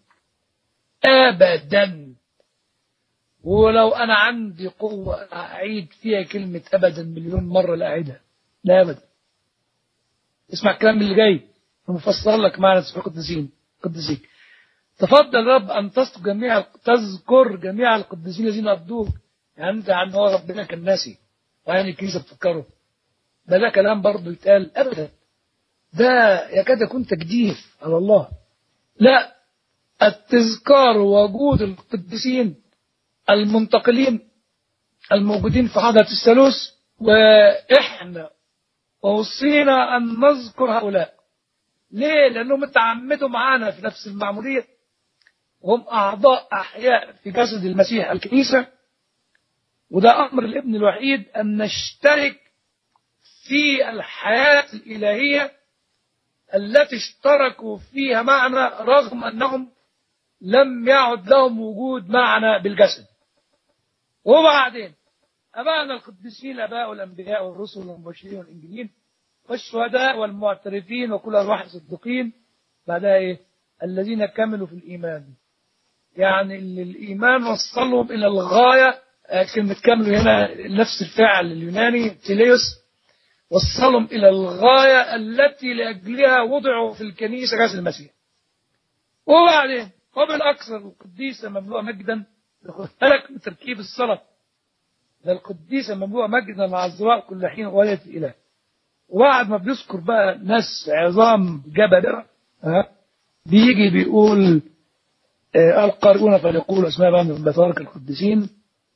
[SPEAKER 2] ابدا ولو انا عندي قوة اعيد فيها كلمة ابدا مليون مرة لا اعيدها لا ابدا اسمع الكلام اللي جاي مفسر لك معنى تذكر قديسين قديسيك تفضل رب ان تذكر جميع تذكر جميع القديسين الذين ابدوك يعني انت عن هو ربنا كان ناسي ويعني الكنيسه بتفكره ده ده كلام برضه يتقال ابدا ده يكاد يكون تجديف على الله لا التذكار وجود القديسين المنتقلين الموجودين في حضرة الثالوث وإحنا وصينا أن نذكر هؤلاء ليه؟ لأنهم اتعمدوا معانا في نفس المعمودية وهم أعضاء أحياء في جسد المسيح الكنيسة وده أمر الابن الوحيد أن نشترك في الحياة الإلهية التي اشتركوا فيها معنا رغم أنهم لم يعد لهم وجود معنا بالجسد وبعدين أبانا القديسين الآباء والأنبياء والرسل والمبشرين والإنجيلين والشهداء والمعترفين وكل أرواح الصديقين بعدها إيه الذين كملوا في الإيمان يعني اللي الإيمان وصلهم إلى الغاية كلمة كملوا هنا نفس الفعل اليوناني تيليوس وصلهم إلى الغاية التي لأجلها وضعوا في الكنيسة كاس المسيح وبعدين وبالأكثر القديسة مملوءة مجدا خد بالك من تركيب الصلاة ده القديسة مملوءة مجدا مع الزراء كل حين ولاية الإله وبعد ما بيذكر بقى ناس عظام جبابرة ها بيجي بيقول آه القارئون فليقولوا اسماء بقى من بطارك القديسين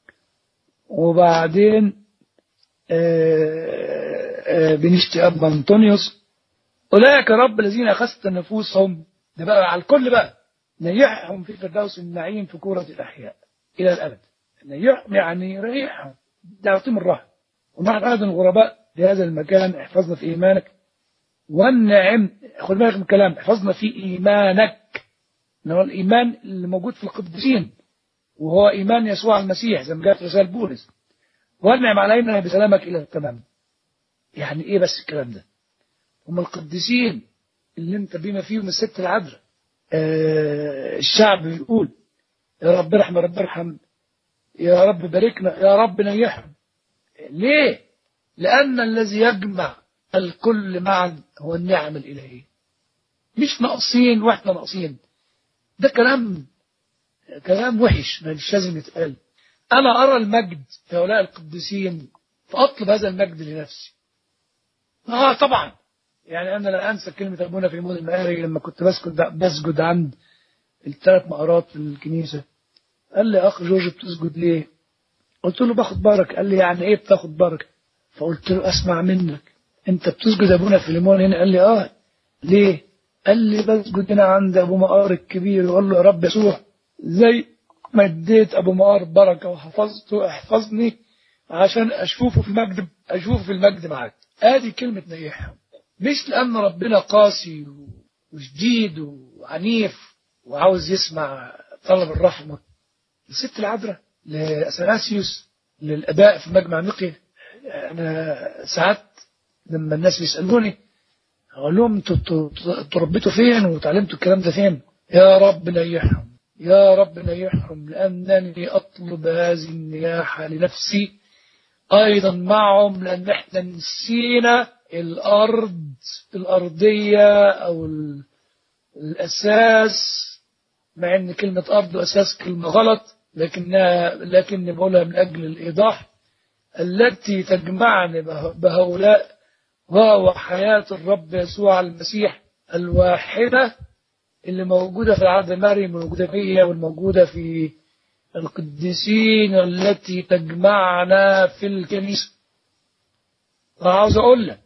[SPEAKER 2] وبعدين آه آه بنشتي أب أنطونيوس أولئك رب الذين أخذت نفوسهم ده بقى على الكل بقى نيحهم في فردوس النعيم في كورة الأحياء إلى الأبد نيحهم يعني ريحهم ده يعطيهم الراحة ونحن أيضا الغرباء في هذا المكان احفظنا في إيمانك والنعم خد بالك من الكلام احفظنا في إيمانك إن هو الإيمان اللي موجود في القديسين وهو إيمان يسوع المسيح زي ما جاء في رسالة بولس والنعم علينا بسلامك إلى التمام يعني إيه بس الكلام ده هم القديسين اللي انت بما فيهم الست العذراء آه الشعب بيقول يا رب ارحم يا رب ارحم يا رب باركنا يا رب نيحهم ليه لأن الذي يجمع الكل معا هو النعم الإلهية مش ناقصين واحنا ناقصين ده كلام كلام وحش مش لازم يتقال أنا أرى المجد في هؤلاء القديسين فأطلب هذا المجد لنفسي آه طبعا يعني أنا لا أنسى كلمة أبونا في مول المقاري لما كنت بسجد بسجد عند الثلاث مقارات في الكنيسة قال لي أخ جورج بتسجد ليه؟ قلت له باخد بركة قال لي يعني إيه بتاخد بركة؟ فقلت له أسمع منك أنت بتسجد أبونا في ليمون هنا قال لي آه ليه؟ قال لي بسجد هنا عند أبو مقار الكبير وقال له يا رب يسوع زي ما اديت أبو مقار بركة وحفظته احفظني عشان أشوفه في المجد أشوفه في المجد معاك آدي كلمة نيحهم مش لأن ربنا قاسي وشديد وعنيف وعاوز يسمع طلب الرحمة الست العذراء لأثناسيوس للأباء في مجمع نقية أنا ساعات لما الناس بيسألوني أقول لهم انتوا تربيتوا فين وتعلمتوا الكلام ده فين يا رب نيحهم يا رب نيحهم لأنني أطلب هذه النياحة لنفسي أيضا معهم لأن احنا نسينا الأرض الأرضية أو الأساس مع أن كلمة أرض وأساس كلمة غلط لكنها لكن بقولها من أجل الإيضاح التي تجمعني بهؤلاء وهو حياة الرب يسوع المسيح الواحدة اللي موجودة في العهد مريم موجودة فيها والموجودة في القديسين التي تجمعنا في الكنيسة وعاوز أقول لك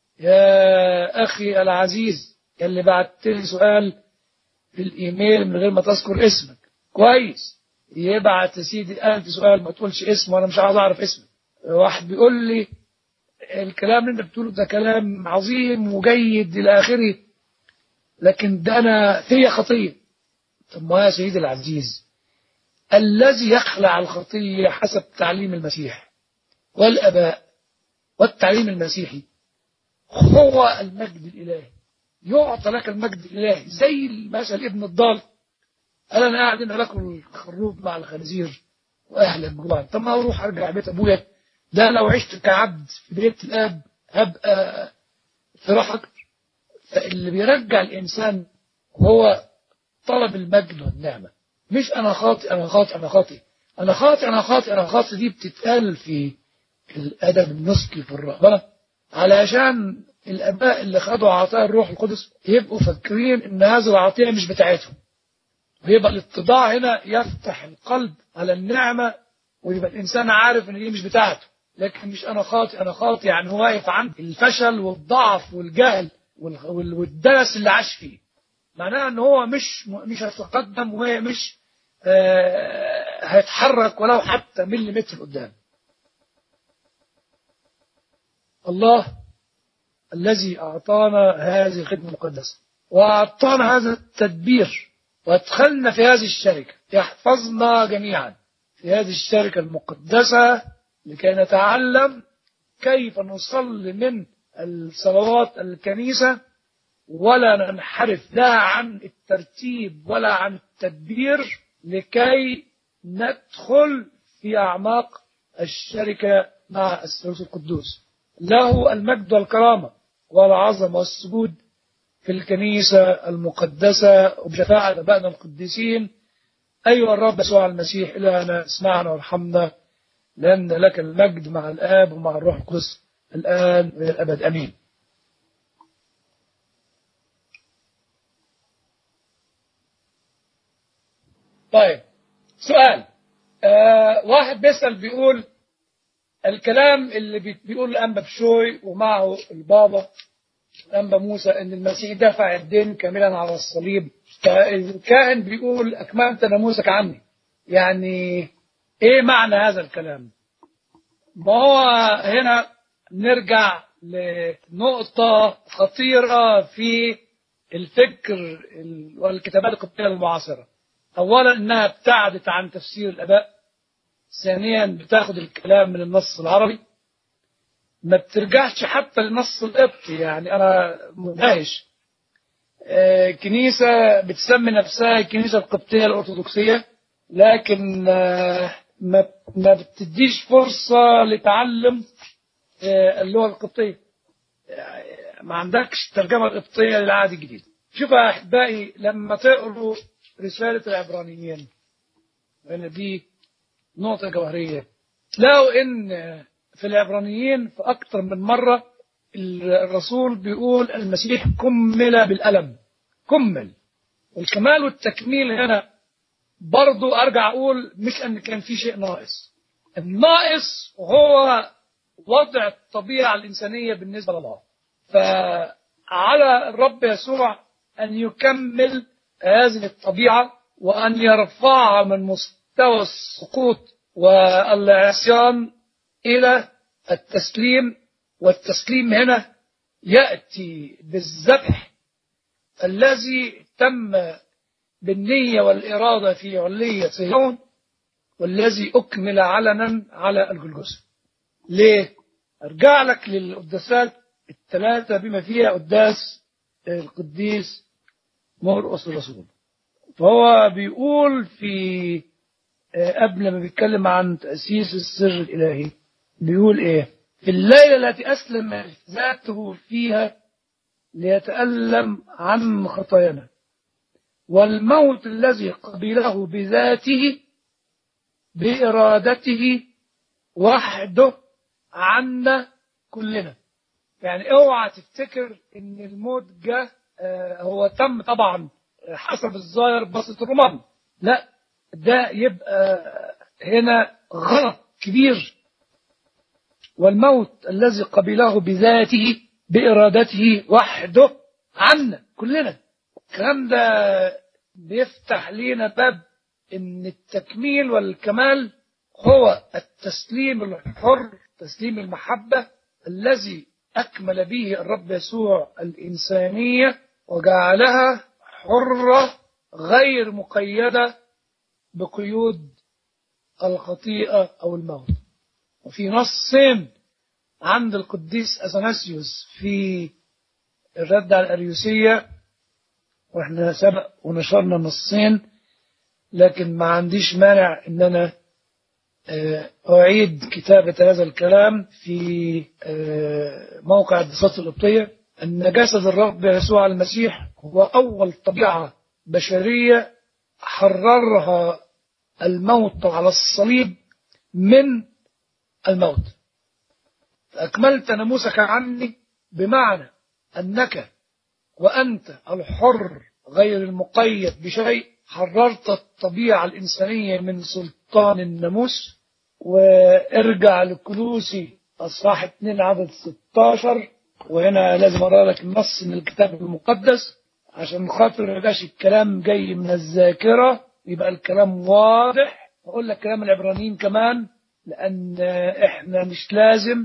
[SPEAKER 2] يا أخي العزيز اللي بعت لي سؤال في الإيميل من غير ما تذكر اسمك كويس يبعت يا سيدي ألف سؤال ما تقولش اسمه وأنا مش عاوز أعرف اسمك واحد بيقول لي الكلام اللي انت بتقوله ده كلام عظيم وجيد إلى آخره لكن ده أنا فيا خطية طب ما يا سيدي العزيز الذي يخلع الخطية حسب تعليم المسيح والأباء والتعليم المسيحي هو المجد الإلهي يعطى لك المجد الإلهي زي مثل ابن الضال قال أنا قاعد هنا باكل الخروب مع الخنزير وأهلك جوعان طب ما أروح أرجع بيت أبويا ده لو عشت كعبد في بيت الآب هبقى في راحة أكتر فاللي بيرجع الإنسان هو طلب المجد والنعمة مش أنا خاطئ أنا خاطئ أنا خاطئ أنا خاطئ أنا خاطئ أنا خاطئ دي بتتقال في الأدب النسكي في الرهبنة علشان الآباء اللي خدوا عطاء الروح القدس يبقوا فاكرين إن هذه العطية مش بتاعتهم ويبقى الاتضاع هنا يفتح القلب على النعمة ويبقى الإنسان عارف إن دي مش بتاعته لكن مش أنا خاطئ أنا خاطئ يعني هو واقف عند الفشل والضعف والجهل والدنس اللي عاش فيه معناها إن هو مش مش هيتقدم ومش آه هيتحرك ولو حتى مليمتر قدام الله الذي أعطانا هذه الخدمة المقدسة وأعطانا هذا التدبير وأدخلنا في هذه الشركة يحفظنا جميعا في هذه الشركة المقدسة لكي نتعلم كيف نصلي من الصلوات الكنيسة ولا ننحرف لا عن الترتيب ولا عن التدبير لكي ندخل في أعماق الشركة مع الثالوث القدوس له المجد والكرامة والعظمة والسجود في الكنيسة المقدسة وبشفاعة أبائنا القديسين أيها الرب يسوع المسيح إلهنا اسمعنا وارحمنا لأن لك المجد مع الآب ومع الروح القدس الآن وإلى الأبد أمين طيب سؤال آه واحد بيسأل بيقول الكلام اللي بيقول الأنبا بشوي ومعه البابا الأنبا موسى أن المسيح دفع الدين كاملا على الصليب الكاهن بيقول أكملت ناموسك عني يعني إيه معنى هذا الكلام ما هو هنا نرجع لنقطة خطيرة في الفكر والكتابات القبطية المعاصرة أولا أنها ابتعدت عن تفسير الآباء ثانيا بتاخد الكلام من النص العربي ما بترجعش حتى لنص القبط يعني أنا مندهش آه، كنيسة بتسمي نفسها الكنيسة القبطية الأرثوذكسية لكن آه، ما ما بتديش فرصة لتعلم آه، اللغة القبطية آه، ما عندكش ترجمة قبطية للعهد الجديد شوف يا أحبائي لما تقروا رسالة العبرانيين لأن دي نقطة جوهرية تلاقوا إن في العبرانيين في أكثر من مرة الرسول بيقول المسيح كمل بالألم كمل والكمال والتكميل هنا برضو أرجع أقول مش أن كان في شيء ناقص الناقص هو وضع الطبيعة الإنسانية بالنسبة لله فعلى الرب يسوع أن يكمل هذه الطبيعة وأن يرفعها من مستوى السقوط والعصيان إلى التسليم والتسليم هنا يأتي بالذبح الذي تم بالنية والإرادة في علية صهيون والذي أكمل علنا على الجلجسة ليه؟ أرجع لك للقداسات الثلاثة بما فيها قداس القديس مرقس الرسول فهو بيقول في قبل ما بيتكلم عن تأسيس السر الإلهي بيقول إيه في الليلة التي أسلم ذاته فيها ليتألم عن خطايانا والموت الذي قبله بذاته بإرادته وحده عنا كلنا يعني اوعى تفتكر ان الموت جه آه هو تم طبعا حسب الظاهر بسط الرماد لا ده يبقى هنا غلط كبير والموت الذي قبله بذاته بإرادته وحده عنا كلنا الكلام ده بيفتح لينا باب ان التكميل والكمال هو التسليم الحر تسليم المحبة الذي أكمل به الرب يسوع الإنسانية وجعلها حرة غير مقيدة بقيود الخطيئة أو الموت وفي نصين عند القديس أثناسيوس في الرد على الأريوسية واحنا سبق ونشرنا نصين لكن ما عنديش مانع ان انا أعيد كتابة هذا الكلام في موقع الدراسات القبطية أن جسد الرب يسوع المسيح هو أول طبيعة بشرية حررها الموت على الصليب من الموت فأكملت ناموسك عني بمعنى أنك وأنت الحر غير المقيد بشيء حررت الطبيعة الإنسانية من سلطان الناموس وارجع لكلوسي أصحاح 2 عدد 16 وهنا لازم أقرأ لك النص من الكتاب المقدس عشان خاطر ما يبقاش الكلام جاي من الذاكرة يبقى الكلام واضح أقول لك كلام العبرانيين كمان لأن إحنا مش لازم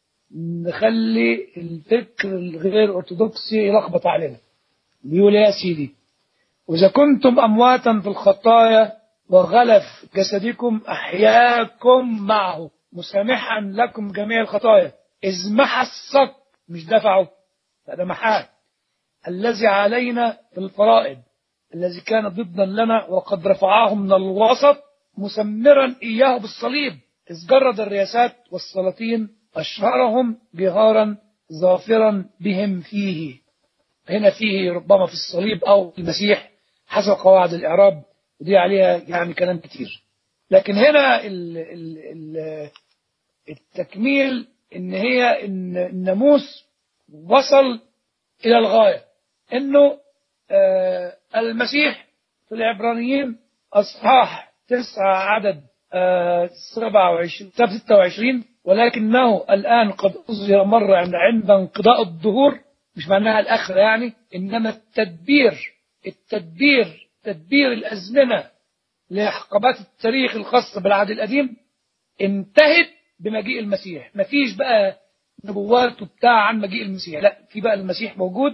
[SPEAKER 2] نخلي الفكر الغير أرثوذكسي يلخبط علينا بيقول يا سيدي وإذا كنتم أمواتا في الخطايا وغلف جسدكم أحياكم معه مسامحا لكم جميع الخطايا إذ محى الصك مش دفعه هذا محاه الذي علينا في الفرائض الذي كان ضدا لنا وقد رفعاه من الوسط مسمرا إياه بالصليب إذ جرد الرياسات والسلاطين أشهرهم جهارا ظافرا بهم فيه هنا فيه ربما في الصليب أو المسيح حسب قواعد الإعراب ودي عليها يعني كلام كتير لكن هنا ال ال ال التكميل إن هي إن الناموس وصل إلى الغاية إنه آه المسيح في العبرانيين أصحاح تسعة عدد آه 27 26 ولكنه الآن قد أظهر مرة عند انقضاء الظهور مش معناها الآخرة يعني إنما التدبير التدبير تدبير الأزمنة لحقبات التاريخ الخاصة بالعهد القديم انتهت بمجيء المسيح مفيش بقى نبوات بتاع عن مجيء المسيح لا في بقى المسيح موجود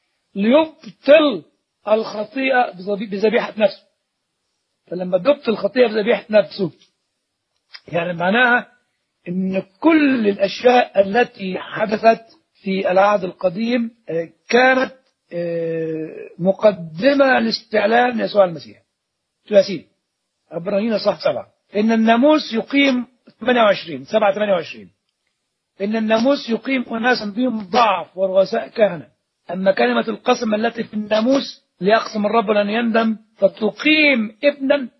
[SPEAKER 2] ليبطل الخطيئة بذبيحة نفسه فلما بيبطل الخطيئة بذبيحة نفسه يعني معناها ان كل الاشياء التي حدثت في العهد القديم آه، كانت آه، مقدمة لاستعلان يسوع المسيح ثلاثين عبرانيين صح سبعة إن الناموس يقيم 28 7 28 إن الناموس يقيم أناسا بهم ضعف ورؤساء كهنة أما كلمة القسم التي في الناموس ليقسم الرب لن يندم فتقيم ابنا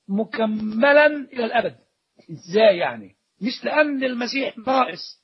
[SPEAKER 2] مكملا إلى الأبد إزاي يعني مش لأن المسيح ناقص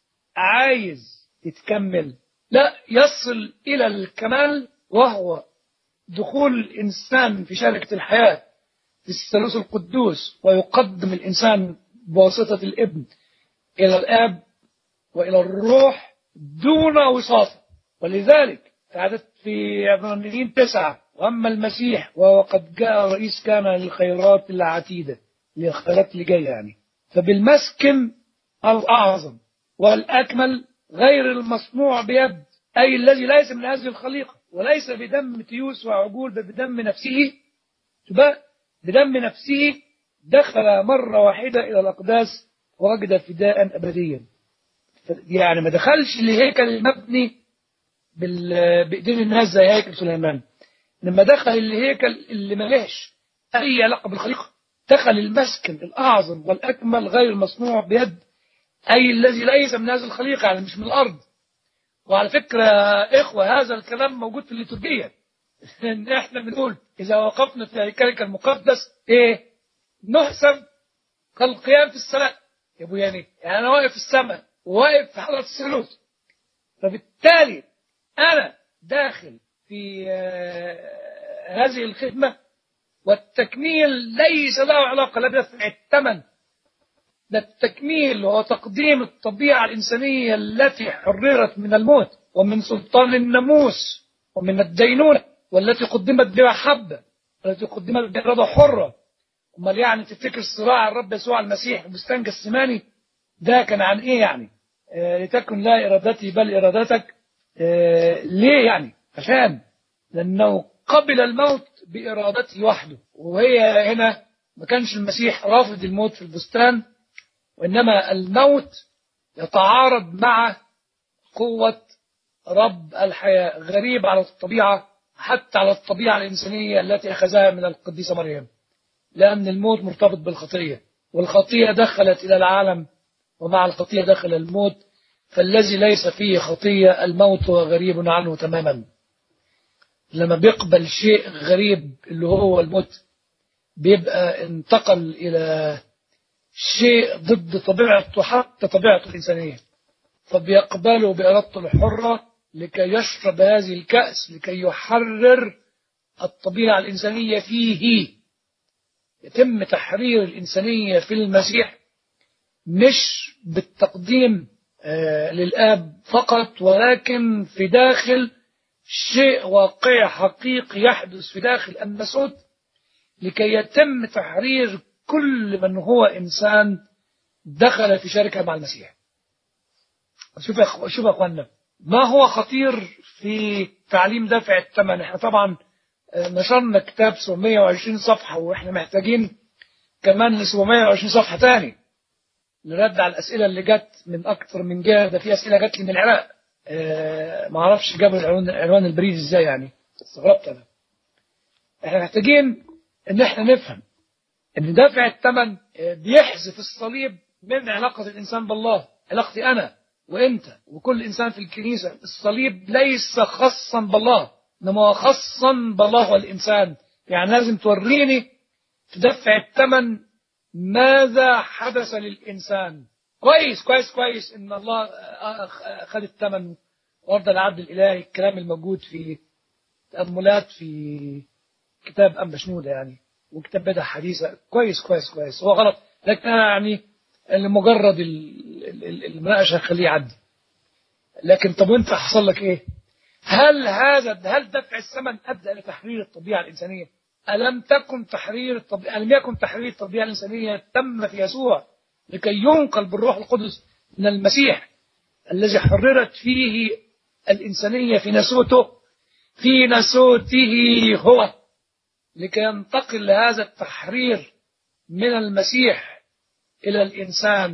[SPEAKER 2] عايز يتكمل لا يصل إلى الكمال وهو دخول الإنسان في شركة الحياة في الثالوث القدوس ويقدم الإنسان بواسطة الابن إلى الآب وإلى الروح دون وساطة ولذلك عدد في عبرانيين تسعة وأما المسيح وهو قد جاء رئيس كان للخيرات العتيدة للخيرات اللي جاية يعني فبالمسكن الأعظم والأكمل غير المصنوع بيد أي الذي ليس من هذه الخليقة وليس بدم تيوس وعجول بل بدم نفسه بقى بدم نفسه دخل مرة واحدة إلى الأقداس ووجد فداء أبديا يعني ما دخلش لهيكل المبني بال- بإيدين الناس زي هيكل سليمان لما دخل الهيكل اللي ملهش أي علاقة بالخليقة دخل المسكن الأعظم والأكمل غير المصنوع بيد أي الذي ليس من هذه الخليقة يعني مش من الأرض وعلى فكرة يا إخوة هذا الكلام موجود في الليتورجية إن إحنا بنقول إذا وقفنا في هيكلك المقدس إيه نحسب كالقيام في السماء يا أبو يعني يعني أنا واقف في السماء وواقف في حضرة الثالوث فبالتالي أنا داخل في آه، هذه الخدمة والتكميل ليس له علاقة لا بدفع الثمن ده التكميل هو تقديم الطبيعة الإنسانية التي حررت من الموت ومن سلطان الناموس ومن الدينونة والتي قدمت بمحبة والتي قدمت بإرادة حرة أمال يعني تفتكر صراع الرب يسوع المسيح بستان جسماني ده كان عن إيه يعني آه لتكن لا إرادتي بل إرادتك آه ليه يعني عشان لأنه قبل الموت بإرادته وحده وهي هنا ما كانش المسيح رافض الموت في البستان وإنما الموت يتعارض مع قوة رب الحياة غريب على الطبيعة حتى على الطبيعة الإنسانية التي أخذها من القديسة مريم لأن الموت مرتبط بالخطية والخطية دخلت إلى العالم ومع الخطية دخل الموت فالذي ليس فيه خطية الموت هو غريب عنه تماما لما بيقبل شيء غريب اللي هو الموت بيبقى انتقل إلى شيء ضد طبيعته حتى طبيعته الإنسانية فبيقبله بإرادته الحرة لكي يشرب هذه الكأس لكي يحرر الطبيعة الإنسانية فيه يتم تحرير الإنسانية في المسيح مش بالتقديم آه للآب فقط ولكن في داخل شيء واقعي حقيقي يحدث في داخل الناسوت لكي يتم تحرير كل من هو إنسان دخل في شركة مع المسيح شوف يا أخ- شوف يا أخوانا ما هو خطير في تعليم دفع الثمن احنا طبعا آه، نشرنا كتاب 720 صفحة واحنا محتاجين كمان 720 صفحة تاني نرد على الأسئلة اللي جت من أكثر من جهة ده في أسئلة جت لي من العراق آه، ما اعرفش جابوا العنوان العنوان البريد ازاي يعني استغربت انا احنا محتاجين ان احنا نفهم ان دافع الثمن آه، بيحذف الصليب من علاقة الإنسان بالله علاقتي أنا وأنت وكل إنسان في الكنيسة الصليب ليس خاصا بالله إنما هو خاصا بالله والإنسان يعني لازم توريني في دفع الثمن ماذا حدث للإنسان كويس كويس كويس إن الله آه، آه، خد الثمن وارضى العبد الإلهي الكلام الموجود في تأملات في كتاب أم بشنودة يعني وكتاب بدع حديثة كويس كويس كويس هو غلط لكن أنا يعني لمجرد ال- ال- ال- المناقشة خليه يعدي لكن طب وانت حصل لك ايه هل هذا هل دفع الثمن ادى الى تحرير الطبيعه الانسانيه الم تكن تحرير الطبيعه الم يكن تحرير الطبيعه الانسانيه تم في يسوع لكي ينقل بالروح القدس من المسيح الذي حررت فيه الانسانيه في نسوته في نسوته هو لكي ينتقل هذا التحرير من المسيح إلى الإنسان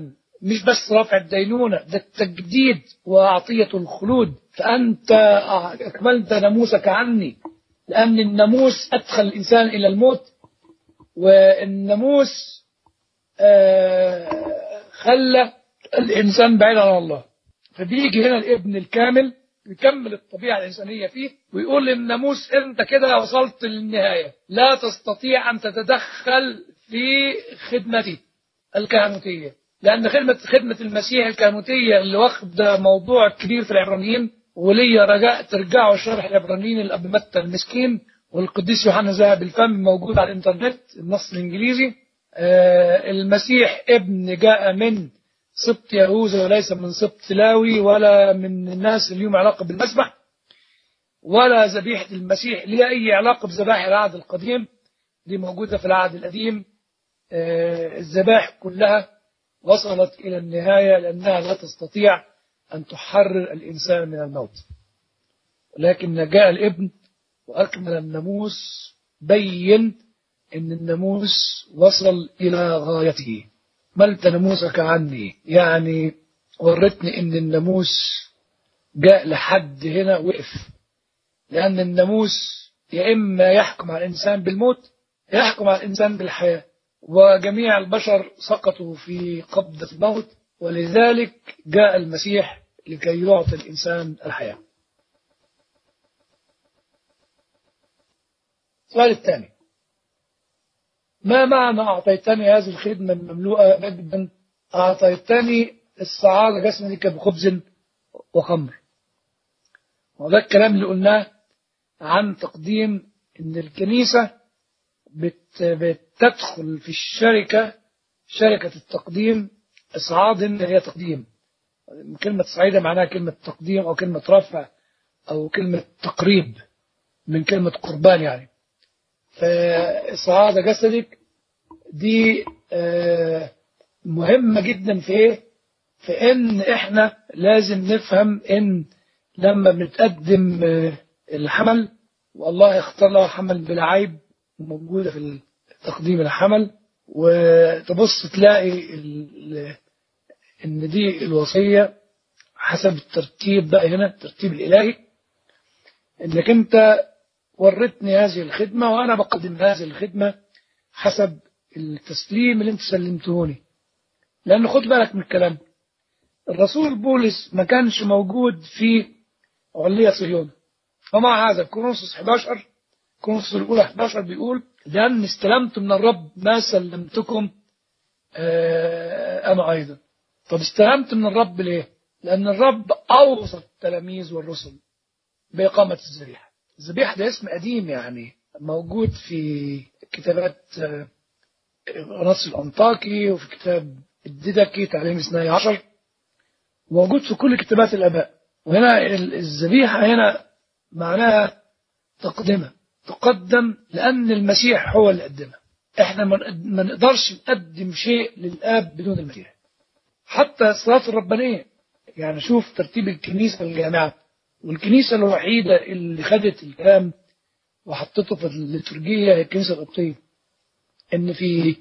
[SPEAKER 2] مش بس رفع الدينونة ده التجديد وعطية الخلود فأنت أكملت ناموسك عني لأن الناموس أدخل الإنسان إلى الموت والناموس آه، خلى الإنسان بعيد عن الله فبيجي هنا الابن الكامل يكمل الطبيعة الإنسانية فيه ويقول للناموس أنت كده وصلت للنهاية لا تستطيع أن تتدخل في خدمتي الكهنوتية لأن خدمة خدمة المسيح الكهنوتية اللي واخد موضوع كبير في العبرانيين ولي رجاء ترجعوا شرح العبرانيين الأب متى المسكين والقديس يوحنا ذهب الفم موجود على الإنترنت النص الإنجليزي آه، المسيح ابن جاء من سبط يهوذا وليس من سبط لاوي ولا من الناس اللي لهم علاقة بالمسبح ولا ذبيحة المسيح ليها أي علاقة بذبائح العهد القديم دي موجودة في العهد القديم آه، الذبائح كلها وصلت إلى النهاية لأنها لا تستطيع أن تحرر الإنسان من الموت ولكن جاء الابن وأكمل الناموس بين أن الناموس وصل إلى غايته ملت ناموسك عني يعني ورتني أن الناموس جاء لحد هنا وقف لأن الناموس يا إما يحكم على الإنسان بالموت يحكم على الإنسان بالحياة وجميع البشر سقطوا في قبضة الموت ولذلك جاء المسيح لكي يعطي الإنسان الحياة السؤال الثاني ما معنى أعطيتني هذه الخدمة المملوءة مجدا أعطيتني السعادة جسدك بخبز وخمر وده الكلام اللي قلناه عن تقديم ان الكنيسة بت بتدخل في الشركة شركة التقديم إصعاد اللي هي تقديم كلمة صعيدة معناها كلمة تقديم أو كلمة رفع أو كلمة تقريب من كلمة قربان يعني فإصعاد جسدك دي آه، مهمة جدا في إيه؟ في إن إحنا لازم نفهم إن لما بنتقدم آه، الحمل والله اختار له حمل بلا عيب موجودة في تقديم الحمل وتبص تلاقي ال- ان دي الوصية حسب الترتيب بقى هنا الترتيب الالهي انك انت ورتني هذه الخدمة وانا بقدم هذه الخدمة حسب التسليم اللي انت سلمتهوني لان خد بالك من الكلام الرسول بولس ما كانش موجود في علية صهيون ومع هذا كورنثوس 11 كورنثوس الأولى 11 بيقول لأن استلمت من الرب ما سلمتكم آه، أنا أيضا طب استلمت من الرب ليه؟ لأن الرب أوصى التلاميذ والرسل بإقامة الذبيحة الذبيحة ده اسم قديم يعني موجود في كتابات آه، نص الأنطاكي وفي كتاب الديدكي تعليم اثني عشر موجود في كل كتابات الآباء وهنا ال- الذبيحة هنا معناها تقدمة تقدم لأن المسيح هو اللي قدمها احنا ما نقد- ما نقدرش نقدم شيء للآب بدون المسيح حتى الصلاة الربانية يعني شوف ترتيب الكنيسة الجامعة والكنيسة الوحيدة اللي خدت الكلام وحطته في الليتورجية هي الكنيسة القبطية إن في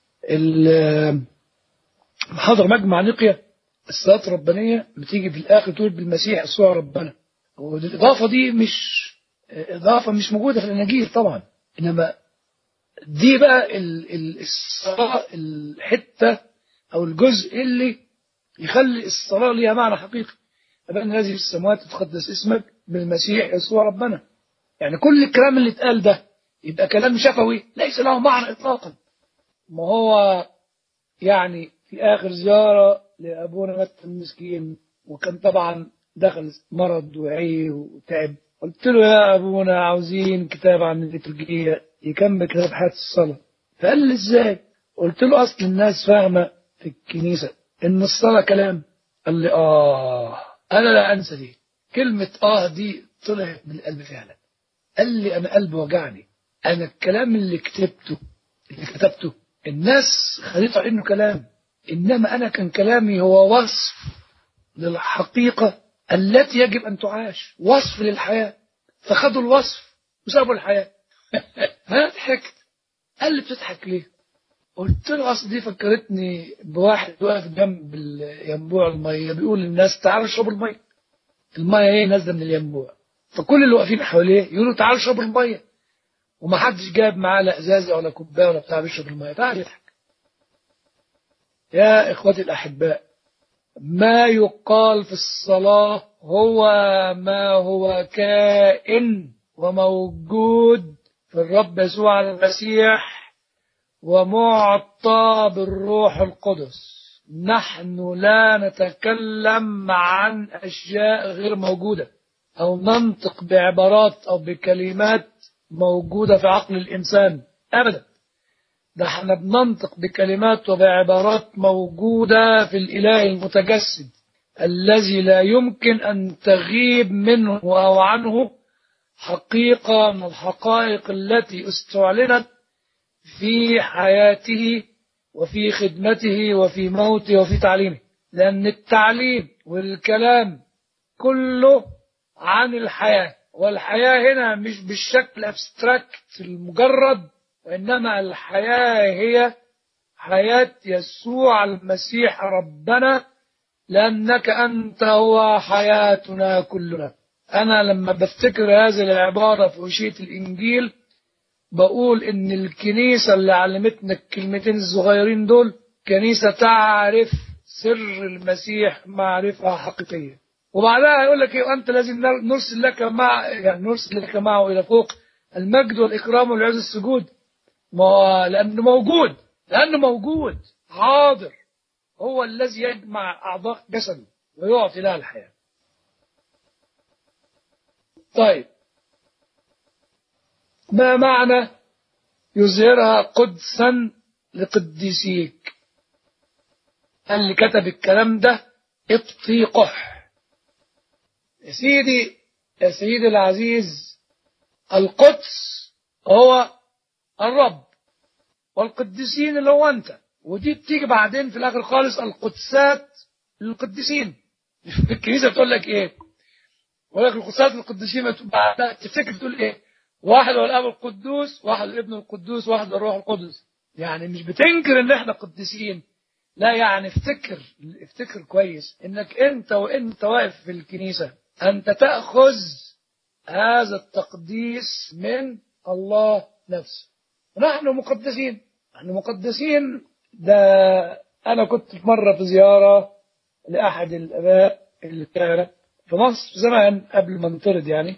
[SPEAKER 2] ال- محاضر مجمع نقية الصلاة الربانية بتيجي في الآخر تقول بالمسيح الصورة ربنا والإضافة دي مش إضافة مش موجودة في الأناجيل طبعا إنما دي بقى ال- ال- الصلاة الحتة أو الجزء اللي يخلي الصلاة ليها معنى حقيقي أبان هذه السماوات تتقدس اسمك بالمسيح يسوع ربنا يعني كل الكلام اللي اتقال ده يبقى كلام شفوي ليس له معنى إطلاقا ما هو يعني في آخر زيارة لأبونا متى المسكين وكان طبعا دخل مرض وعي وتعب قلت له يا أبونا عاوزين كتاب عن الليتورجية يكمل كتاب حياة الصلاة فقال لي إزاي قلت له أصل الناس فاهمة في الكنيسة إن الصلاة كلام قال لي آه أنا لا أنسى دي كلمة آه دي طلعت من القلب فعلا قال لي أنا قلبي وجعني أنا الكلام اللي كتبته اللي كتبته الناس خدته على إنه كلام إنما أنا كان كلامي هو وصف للحقيقة التي يجب أن تعاش وصف للحياة فخدوا الوصف وسابوا الحياة أنا ضحكت قال لي بتضحك ليه قلت له اصل دي فكرتني بواحد واقف جنب ال- ينبوع الميه بيقول للناس تعالوا اشربوا الميه الميه ايه نازله من الينبوع فكل اللي واقفين حواليه يقولوا تعالوا اشربوا الميه ومحدش جاب معاه لا ازازه ولا كوبايه ولا بتاع بيشرب الميه تعال يضحك يا اخوتي الاحباء ما يقال في الصلاه هو ما هو كائن وموجود في الرب يسوع المسيح ومعطى بالروح القدس نحن لا نتكلم عن أشياء غير موجودة أو ننطق بعبارات أو بكلمات موجودة في عقل الإنسان أبدا ده احنا بننطق بكلمات وبعبارات موجودة في الإله المتجسد الذي لا يمكن أن تغيب منه أو عنه حقيقة من الحقائق التي استعلنت في حياته وفي خدمته وفي موته وفي تعليمه لأن التعليم والكلام كله عن الحياة والحياة هنا مش بالشكل abstract المجرد وإنما الحياة هي حياة يسوع المسيح ربنا لأنك أنت هو حياتنا كلنا أنا لما بفتكر هذه العبارة في أشية الإنجيل بقول إن الكنيسة اللي علمتنا الكلمتين الصغيرين دول كنيسة تعرف سر المسيح معرفة حقيقية وبعدها يقول لك إيه أنت لازم نرسل لك مع يعني نرسل لك معه إلى فوق المجد والإكرام والعز السجود ما هو لأنه موجود لأنه موجود حاضر هو الذي يجمع أعضاء جسده ويعطي لها الحياة طيب ما معنى يظهرها قدسا لقديسيك اللي كتب الكلام ده ابطي قح يا سيدي يا سيدي العزيز القدس هو الرب والقديسين اللي هو انت ودي بتيجي بعدين في الاخر خالص القدسات للقديسين الكنيسه بتقول لك ايه؟ يقول لك القدسات للقديسين بعدها تفتكر تقول ايه؟ واحد هو الاب القدوس واحد الابن القدوس واحد الروح القدس يعني مش بتنكر ان احنا قديسين لا يعني افتكر افتكر كويس انك انت وانت واقف في الكنيسه انت تاخذ هذا التقديس من الله نفسه نحن مقدسين نحن مقدسين ده أنا كنت في مرة في زيارة لأحد الآباء اللي كان في مصر زمان قبل ما نطرد يعني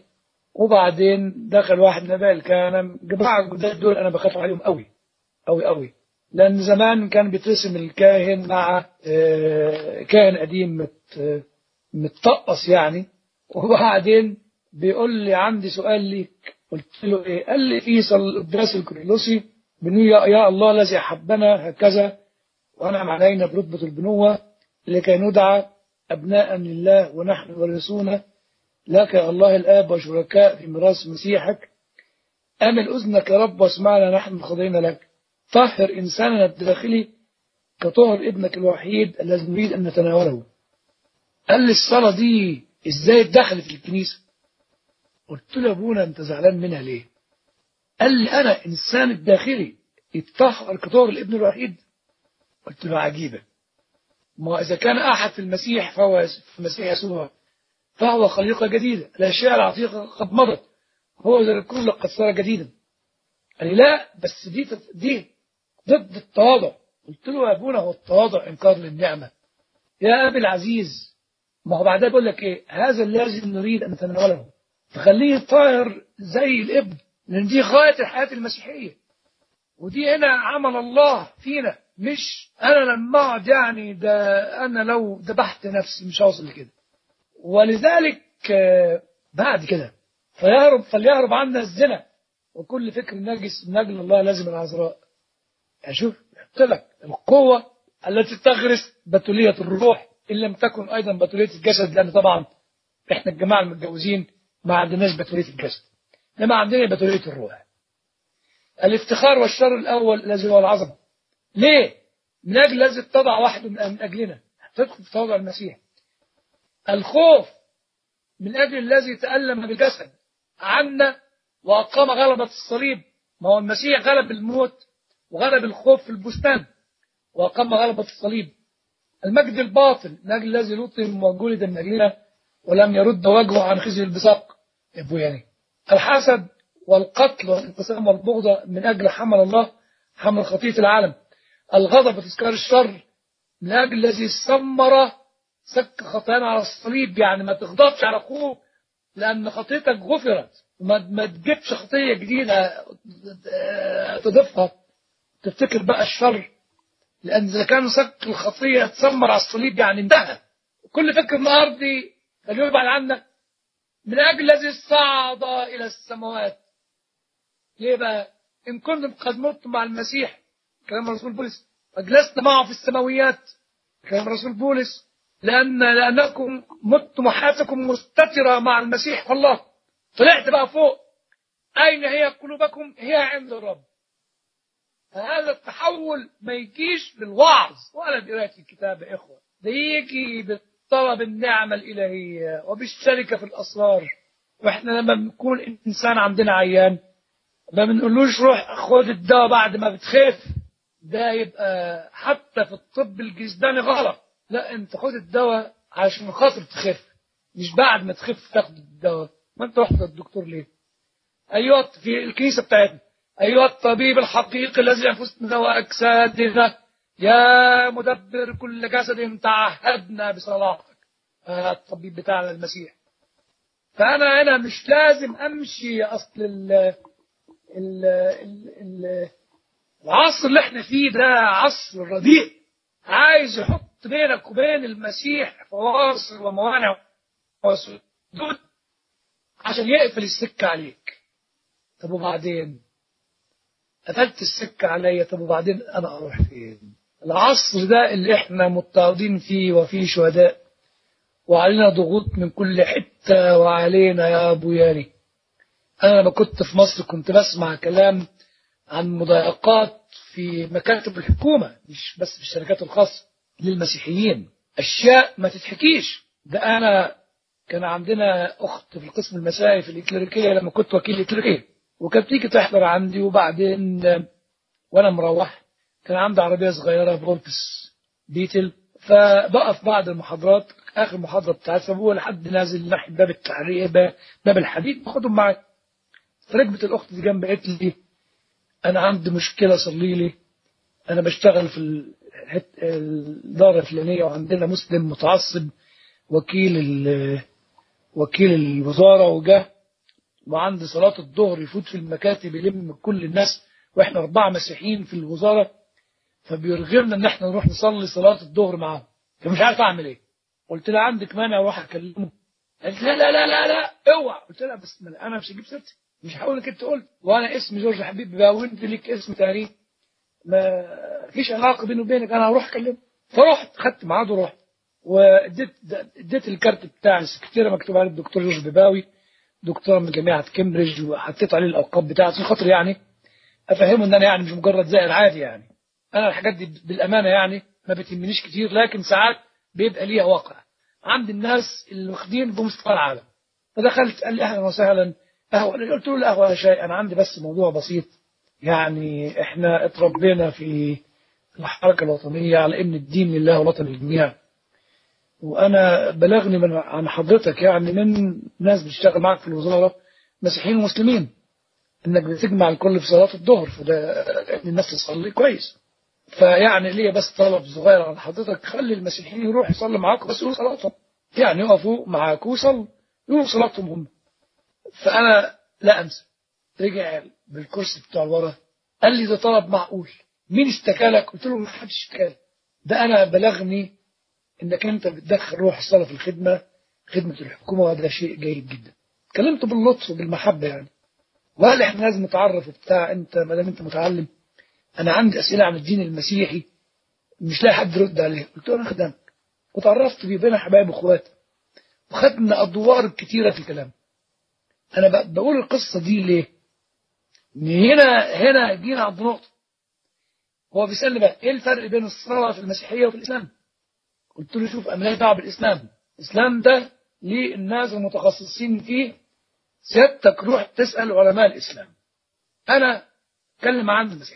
[SPEAKER 2] وبعدين دخل واحد من الآباء الكهنة جماعة الجداد دول أنا بخاف عليهم قوي قوي قوي لأن زمان كان بيترسم الكاهن مع آه، كاهن قديم مت متطقص يعني وبعدين بيقول لي عندي سؤال ليك قلت له ايه قال لي في صل- القداس الكريلوسي بنقول يا, يا الله الذي احبنا هكذا وانعم علينا برتبه البنوه لكي ندعى ابناء لله ونحن ورثون لك يا الله الاب وشركاء في ميراث مسيحك امل اذنك يا رب واسمعنا نحن خضينا لك طهر انساننا الداخلي كطهر ابنك الوحيد الذي نريد ان نتناوله قال لي الصلاه دي ازاي دخلت في الكنيسه قلت له يا ابونا انت زعلان منها ليه قال لي انا انسان الداخلي يتطهر كطهر الابن الوحيد قلت له عجيبه ما اذا كان احد في المسيح فهو في المسيح يسوع فهو خليقه جديده الاشياء العتيقه قد مضت هو ذا الكل قد صار جديدا قال لي لا بس دي دي ضد التواضع قلت له يا ابونا هو التواضع انكار للنعمه يا ابي العزيز ما هو بعدها بيقول لك ايه هذا الذي نريد ان نتناوله فخليه طاهر زي الابن لان دي غايه الحياه المسيحيه ودي هنا عمل الله فينا مش انا لما اقعد يعني ده انا لو ذبحت نفسي مش هوصل لكده ولذلك آه، بعد كده فيهرب فليهرب عنا الزنا وكل فكر نجس من اجل الله لازم العذراء اشوف قلت لك القوه التي تغرس بتوليه الروح ان لم تكن ايضا بتوليه الجسد لان طبعا احنا الجماعه المتجوزين ما عندناش بتوليه الجسد انما عندنا بتوليه الروح الافتخار والشر الاول الذي هو العظمه ليه؟ من اجل الذي اتضع وحده من من اجلنا تدخل في تواضع المسيح الخوف من اجل الذي تالم بالجسد عنا واقام غلبه الصليب ما هو المسيح غلب الموت وغلب الخوف في البستان وأقام غلبة الصليب المجد الباطل من أجل الذي لطم وجلد من أجلنا ولم يرد وجهه عن خزي البصاق يا أبو يعني الحسد والقتل والانقسام والبغضة من أجل حمل الله حمل خطية العالم الغضب وتذكار الشر من أجل الذي سمر سك خطايانا على الصليب يعني ما تغضبش على أخوك لأن خطيتك غفرت وما ما تجيبش خطية جديدة تضيفها تفتكر بقى الشر لأن إذا كان سك الخطية تسمر على الصليب يعني انتهى كل فكر النهاردي خليه يبعد عنك من أجل الذي صعد إلى السماوات ليه بقى إن كنتم قد متم مع المسيح كلام الرسول بولس أجلسنا معه في السماويات كلام الرسول بولس لأن لأنكم متم وحياتكم مستترة مع المسيح فالله طلعت بقى فوق أين هي قلوبكم هي عند الرب هذا التحول ما يجيش بالوعظ ولا بقراءة الكتاب يا إخوة ده يجي بطلب النعمة الإلهية وبالشركة في الأسرار وإحنا لما بنكون إنسان عندنا عيان ما بنقولوش روح خد الدواء بعد ما بتخف ده يبقى حتى في الطب الجسداني غلط لا انت خد الدواء عشان خاطر تخف مش بعد ما تخف تاخد الدواء ما انت رحت للدكتور ليه ايوه في الكنيسه بتاعتنا ايها الطبيب الحقيقي الذي ينفسنا واجسادنا يا مدبر كل جسد تعهدنا بصلاحك هذا الطبيب بتاعنا المسيح فانا هنا مش لازم امشي اصل ال ال ال ال العصر اللي احنا فيه ده عصر رديء عايز يحط بينك وبين المسيح فواصل وموانع وسدود عشان يقفل السكة عليك طب وبعدين قفلت السكة عليا طب وبعدين أنا أروح فين العصر ده اللي احنا مضطهدين فيه وفيه شهداء وعلينا ضغوط من كل حتة وعلينا يا أبو ياري أنا لما كنت في مصر كنت بسمع كلام عن مضايقات في مكاتب الحكومة مش بس في الشركات الخاصة للمسيحيين أشياء ما تتحكيش ده أنا كان عندنا أخت في القسم المسائي في الإكليريكية لما كنت وكيل الإكليريكية وكانت تيجي تحضر عندي وبعدين وأنا مروح كان عندي عربية صغيرة فولكس بيتل فبقف بعد المحاضرات آخر محاضرة بتاعتي فبقول لحد نازل ناحية باب التحرير باب الحديد باخدهم معايا فركبت الأخت دي جنبي قالت لي أنا عندي مشكلة صلي لي أنا بشتغل في الإدارة الفلانية وعندنا مسلم متعصب وكيل وكيل الوزارة وجه وعند صلاة الظهر يفوت في المكاتب يلم كل الناس واحنا أربعة مسيحيين في الوزارة فبيرغمنا إن احنا نروح نصلي صلاة الظهر معاهم فمش عارف أعمل إيه قلت لها عندك مانع أروح أكلمه قالت لا لا لا لا لا اوعى قلت لها بس أنا مش هجيب سيرتي مش هقول لك انت قلت وانا اسمي جورج حبيب بقى وانت ليك اسم تاني ما فيش علاقه بيني وبينك انا هروح اكلمه فرحت خدت ميعاد ورحت واديت اديت الكارت بتاع السكرتيره مكتوب عليه الدكتور جورج بباوي دكتور من جامعه كامبريدج وحطيت عليه الالقاب بتاعتي عشان خاطر يعني افهمه ان انا يعني مش مجرد زائر عادي يعني انا الحاجات دي بالامانه يعني ما بتهمنيش كتير لكن ساعات بيبقى ليها واقع عند الناس اللي واخدين بمستوى العالم فدخلت قال لي اهلا وسهلا قهوة أنا قلت له لا قهوة شيء أنا عندي بس موضوع بسيط يعني إحنا اتربينا في الحركة الوطنية على إن الدين لله وطن للجميع وأنا بلغني من عن حضرتك يعني من ناس بتشتغل معك في الوزارة مسيحيين ومسلمين إنك بتجمع الكل في صلاة الظهر فده الناس تصلي كويس فيعني ليه بس طلب صغير عن حضرتك خلي المسيحيين يروح يصلي معاك بس يقولوا صلاتهم يعني يقفوا معاك ويصلوا يقولوا صلاتهم هم فأنا لا أنسى رجع بالكرسي بتاع الورا قال لي ده طلب معقول مين اشتكى لك قلت له ما حدش اشتكى ده أنا بلغني إنك أنت بتدخل روح الصلاة في الخدمة خدمة الحكومة وهذا شيء جيد جدا كلمته باللطف وبالمحبة يعني وقال احنا لازم نتعرف وبتاع انت ما دام انت متعلم انا عندي اسئله عن الدين المسيحي مش لاقي حد يرد عليها قلت له انا خدامك وتعرفت بيه بين حبايب واخوات وخدنا ادوار كتيره في الكلام انا بقول القصه دي ليه ان هنا هنا جينا عند نقطه هو بيسالني بقى ايه الفرق بين الصلاه في المسيحيه وفي الاسلام قلت له شوف انا دعوه بالاسلام الاسلام ده للناس المتخصصين فيه سيادتك روح تسال علماء الاسلام انا اتكلم عن المسيحيه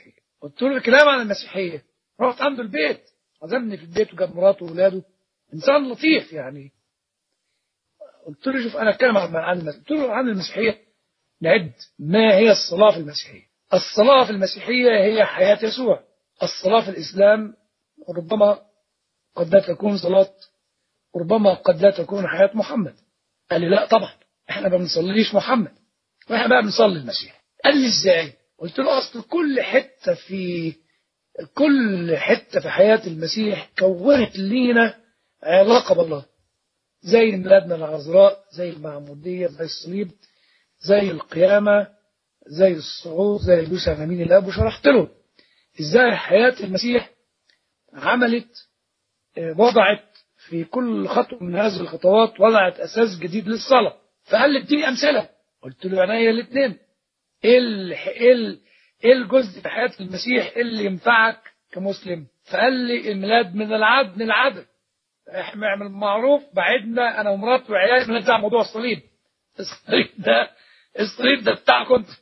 [SPEAKER 2] قلت له كلام عن المسيحية رحت عنده البيت عزمني في البيت وجاب مراته وولاده إنسان لطيف يعني قلت له شوف أنا أتكلم عن عن المس- قلت له عن المسيحية نعد ما هي الصلاة في المسيحية الصلاة في المسيحية هي حياة يسوع الصلاة في الإسلام ربما قد لا تكون صلاة ربما قد لا تكون حياة محمد قال لي لا طبعا احنا ما بنصليش محمد واحنا بقى بنصلي المسيح قال لي ازاي قلت له اصل كل حتة في كل حتة في حياة المسيح كونت لينا علاقة بالله زي ميلادنا العذراء زي المعمودية زي الصليب زي القيامة زي الصعود زي يوسف أمين الأب وشرحت له ازاي حياة المسيح عملت آه، وضعت في كل خطوة من هذه الخطوات وضعت أساس جديد للصلاة فقال لي اديني أمثلة قلت له عينيا الاثنين ايه ال- ايه ال- ايه الجزء في حياة المسيح اللي ينفعك كمسلم فقال لي الميلاد من العدل العدل احنا اعمل معروف بعدنا انا ومراتي وعيالي من بتاع موضوع الصليب الصليب ده الصليب ده بتاعكم انتوا.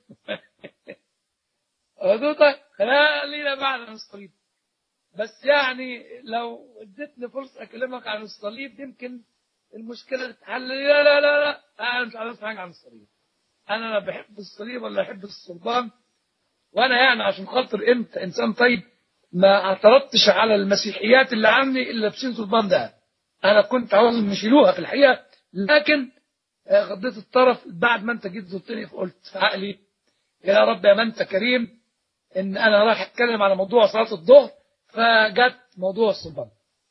[SPEAKER 2] قلت له طيب خلينا بعد عن الصليب بس يعني لو اديتني فرصة أكلمك عن الصليب يمكن المشكلة تتحل لا لا لا لا أنا مش عايز حاجة عن الصليب أنا لا بحب الصليب ولا بحب السلطان وأنا يعني عشان خاطر أنت إنسان طيب ما اعترضتش على المسيحيات اللي عندي اللي لابسين سلطان ده أنا كنت عاوزهم يشيلوها في الحقيقة لكن آه، غضيت الطرف بعد ما أنت جيت زرتني فقلت في عقلي يا رب يا ما أنت كريم إن أنا رايح أتكلم على موضوع صلاة الظهر فجت موضوع السلطان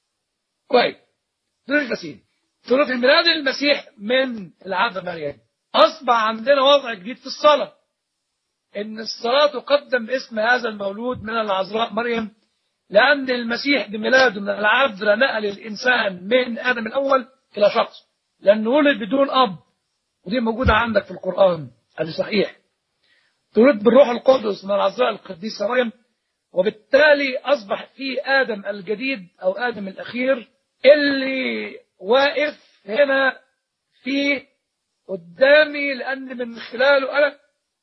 [SPEAKER 2] كويس دول الغسيل طرق الميلاد المسيح من العذراء مريم أصبح عندنا وضع جديد في الصلاة إن الصلاة تقدم باسم هذا المولود من العذراء مريم لأن المسيح بميلاده من العذراء نقل الإنسان من آدم الأول إلى شخص لأنه ولد بدون أب ودي موجودة عندك في القرآن هذا صحيح تولد بالروح القدس من العذراء القديسة مريم وبالتالي أصبح في آدم الجديد أو آدم الأخير اللي واقف هنا في قدامي لأن من خلاله أنا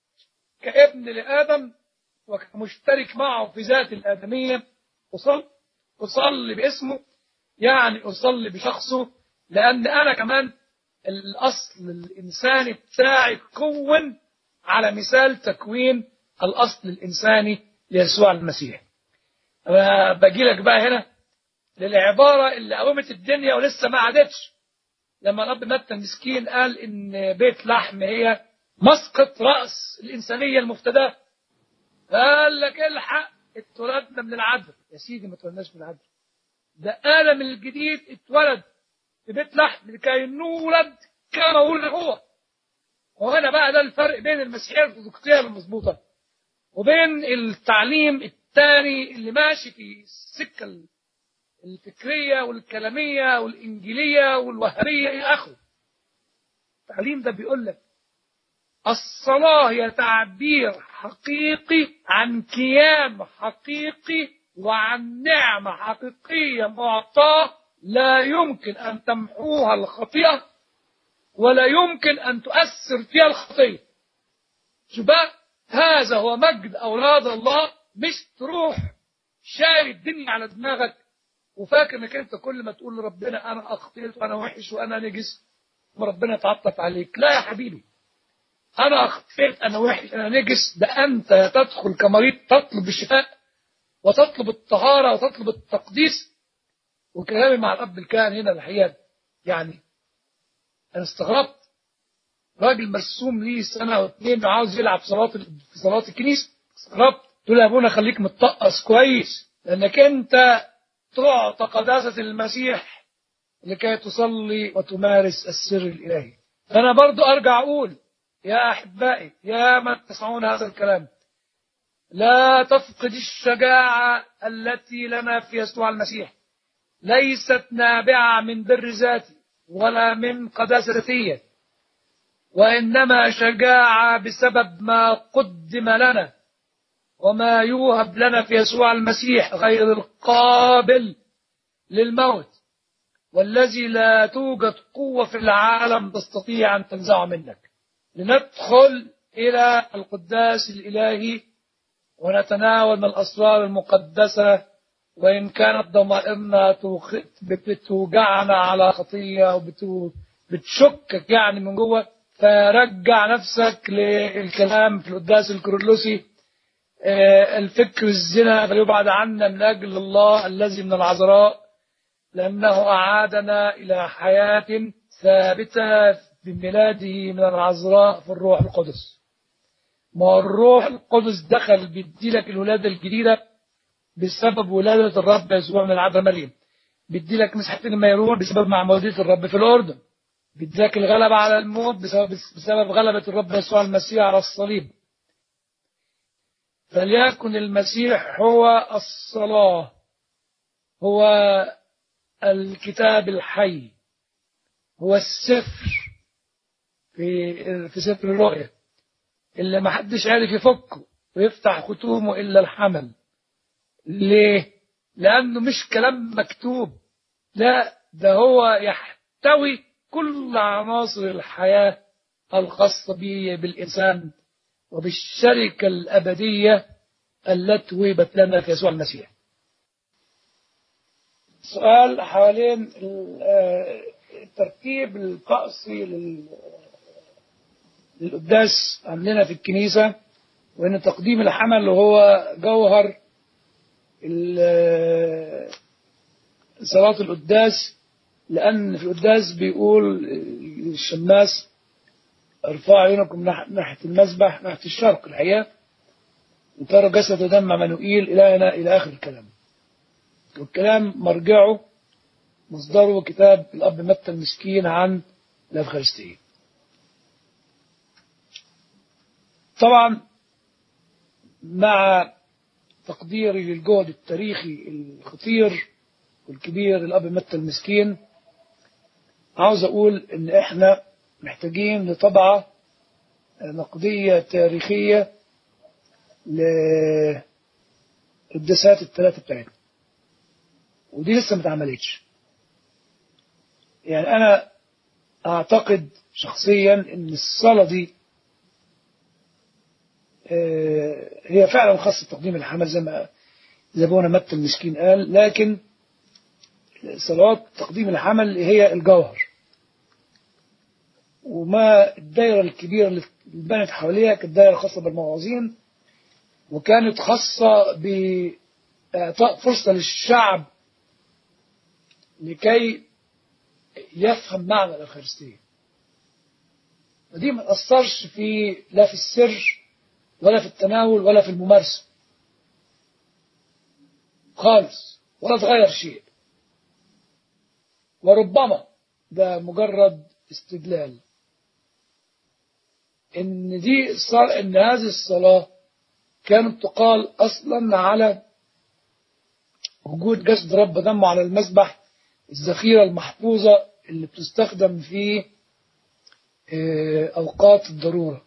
[SPEAKER 2] كابن لآدم وكمشترك معه في ذات الآدمية أصلي أصلي باسمه يعني أصلي بشخصه لأن أنا كمان الأصل الإنساني بتاعي كون على مثال تكوين الأصل الإنساني ليسوع المسيح أنا باجي لك بقى هنا للعبارة اللي قومت الدنيا ولسه ما عادتش لما الأب متى المسكين قال إن بيت لحم هي مسقط رأس الإنسانية المفتداة قال لك الحق اتولدنا من العدل يا سيدي ما اتولدناش من العدل ده آدم الجديد اتولد في بيت لحم لكي نولد كما ولد هو وهنا بقى ده الفرق بين المسيحية الأرثوذكسية المظبوطة وبين التعليم الثاني اللي ماشي في السكة الفكرية والكلامية والإنجيلية والوهابية إلى آخره التعليم ده بيقول لك الصلاة هي تعبير حقيقي عن كيان حقيقي وعن نعمة حقيقية معطاة لا يمكن أن تمحوها الخطيئة ولا يمكن أن تؤثر فيها الخطيئة شو بقى هذا هو مجد أولاد الله مش تروح شايل الدنيا على دماغك وفاكر انك انت كل ما تقول لربنا انا اخطيت وانا وحش وانا نجس وربنا يتعطف عليك لا يا حبيبي انا اخطيت انا وحش انا نجس ده انت تدخل كمريض تطلب الشفاء وتطلب الطهارة وتطلب التقديس وكلامي مع الاب الكاهن هنا الحقيقة يعني انا استغربت راجل مرسوم ليه سنة او اتنين عاوز يلعب صلاة في صلاة الكنيسة استغربت قلت له يا ابونا خليك متطقص كويس لانك انت تعطى قداسة المسيح لكي تصلي وتمارس السر الإلهي فأنا برضو أرجع أقول يا أحبائي يا من تسمعون هذا الكلام لا تفقد الشجاعة التي لنا في يسوع المسيح ليست نابعة من بر ذاتي ولا من قداسة ذاتية وإنما شجاعة بسبب ما قدم لنا وما يوهب لنا في يسوع المسيح غير القابل للموت والذي لا توجد قوة في العالم تستطيع أن تنزعه منك لندخل إلى القداس الإلهي ونتناول من الأسرار المقدسة وإن كانت ضمائرنا توخ- بت- بتوجعنا على خطية وبتشكك يعني من جوه فرجع نفسك للكلام في القداس الكرولوسي آه، الفكر الزنا فليبعد عنا من أجل الله الذي من العذراء لأنه أعادنا إلى حياة ثابتة بميلاده من العذراء في الروح القدس ما الروح القدس دخل بيديلك الولادة الجديدة بسبب ولادة الرب يسوع من العذراء مريم بيديلك مسحة الميرون بسبب معمودية الرب في الأردن بيديلك الغلبة على الموت بسبب, بسبب غلبة الرب يسوع المسيح على الصليب فليكن المسيح هو الصلاة هو الكتاب الحي هو السفر في في سفر الرؤيا اللي ما حدش عارف يفكه ويفتح ختومه إلا الحمل ليه؟ لأنه مش كلام مكتوب لا ده هو يحتوي كل عناصر الحياة الخاصة به بالإنسان وبالشركة الأبدية التي وهبت لنا في يسوع المسيح سؤال حوالين ال- آه، الترتيب الطقسي لل- للقداس عندنا في الكنيسة وإن تقديم الحمل هو جوهر ال- صلاة القداس لأن في القداس بيقول الشماس ارفعوا عيونكم نح- ناحية المسبح ناحية الشرق الحقيقة وترى جسد ودم منوئيل إلهنا إلى آخر الكلام والكلام مرجعه مصدره كتاب الأب متى المسكين عن الأفخارستية طبعا مع تقديري للجهد التاريخي الخطير والكبير الأب متى المسكين عاوز أقول إن إحنا محتاجين لطبعة نقدية تاريخية للقداسات الثلاثة بتاعتنا ودي لسه ما اتعملتش يعني أنا أعتقد شخصيا إن الصلاة دي آه، هي فعلا خاصة تقديم الحمل زي ما زي ما ابونا متى المسكين قال لكن صلوات تقديم الحمل هي الجوهر وما الدائرة الكبيرة اللي بنت حواليها كانت دائرة خاصة بالموازين وكانت خاصة بإعطاء فرصة للشعب لكي يفهم معنى الأخرستية ودي ما تأثرش في لا في السر ولا في التناول ولا في الممارسة خالص ولا تغير شيء وربما ده مجرد استدلال ان دي صار ان هذه الصلاة كانت تقال اصلا على وجود جسد رب دمه على المسبح الذخيرة المحفوظة اللي بتستخدم في آه، اوقات الضرورة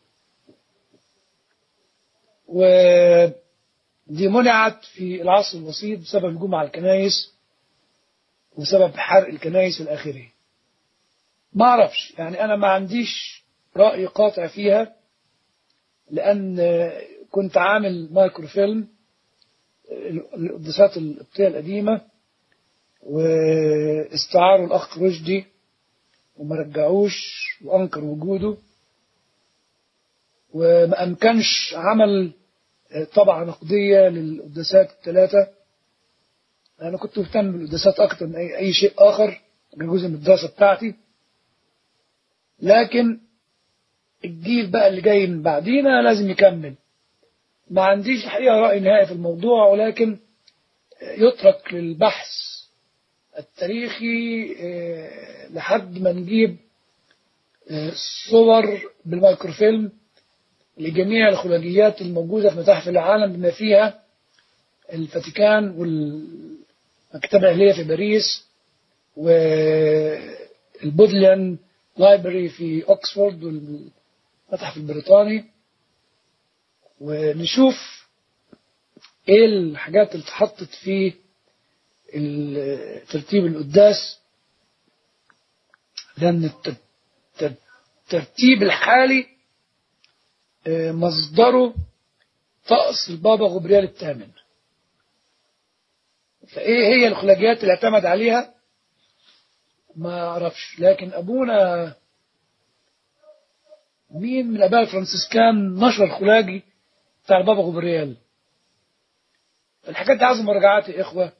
[SPEAKER 2] ودي منعت في العصر الوسيط بسبب الهجوم على الكنائس وسبب حرق الكنائس الآخرية ما أعرفش يعني أنا ما عنديش رأي قاطع فيها لأن كنت عامل مايكرو فيلم القداسات القبطية القديمة واستعاروا الأخ رشدي وما رجعوش وأنكر وجوده وما أمكنش عمل طبعة نقدية للقداسات الثلاثة أنا كنت مهتم بالقداسات أكتر من أي, أي شيء آخر كان جزء من الدراسة بتاعتي لكن الجيل بقى اللي جاي من بعدينا لازم يكمل ما عنديش الحقيقة رأي نهائي في الموضوع ولكن يترك للبحث التاريخي آه، لحد ما نجيب آه، صور بالمايكروفيلم لجميع الخلاجيات الموجودة في متاحف العالم بما فيها الفاتيكان والمكتبة الأهلية في باريس والبودليان لايبرري في أكسفورد والمتحف البريطاني ونشوف ايه الحاجات اللي اتحطت في ال- ترتيب القداس لأن الت- الت- الترتيب الحالي آه، مصدره طقس البابا غبريال الثامن فايه هي الخلاجيات اللي اعتمد عليها ما اعرفش لكن ابونا مين من الاباء الفرنسيسكان نشر الخلاجي بتاع البابا غبريال الحاجات دي عايزه مراجعات يا اخوه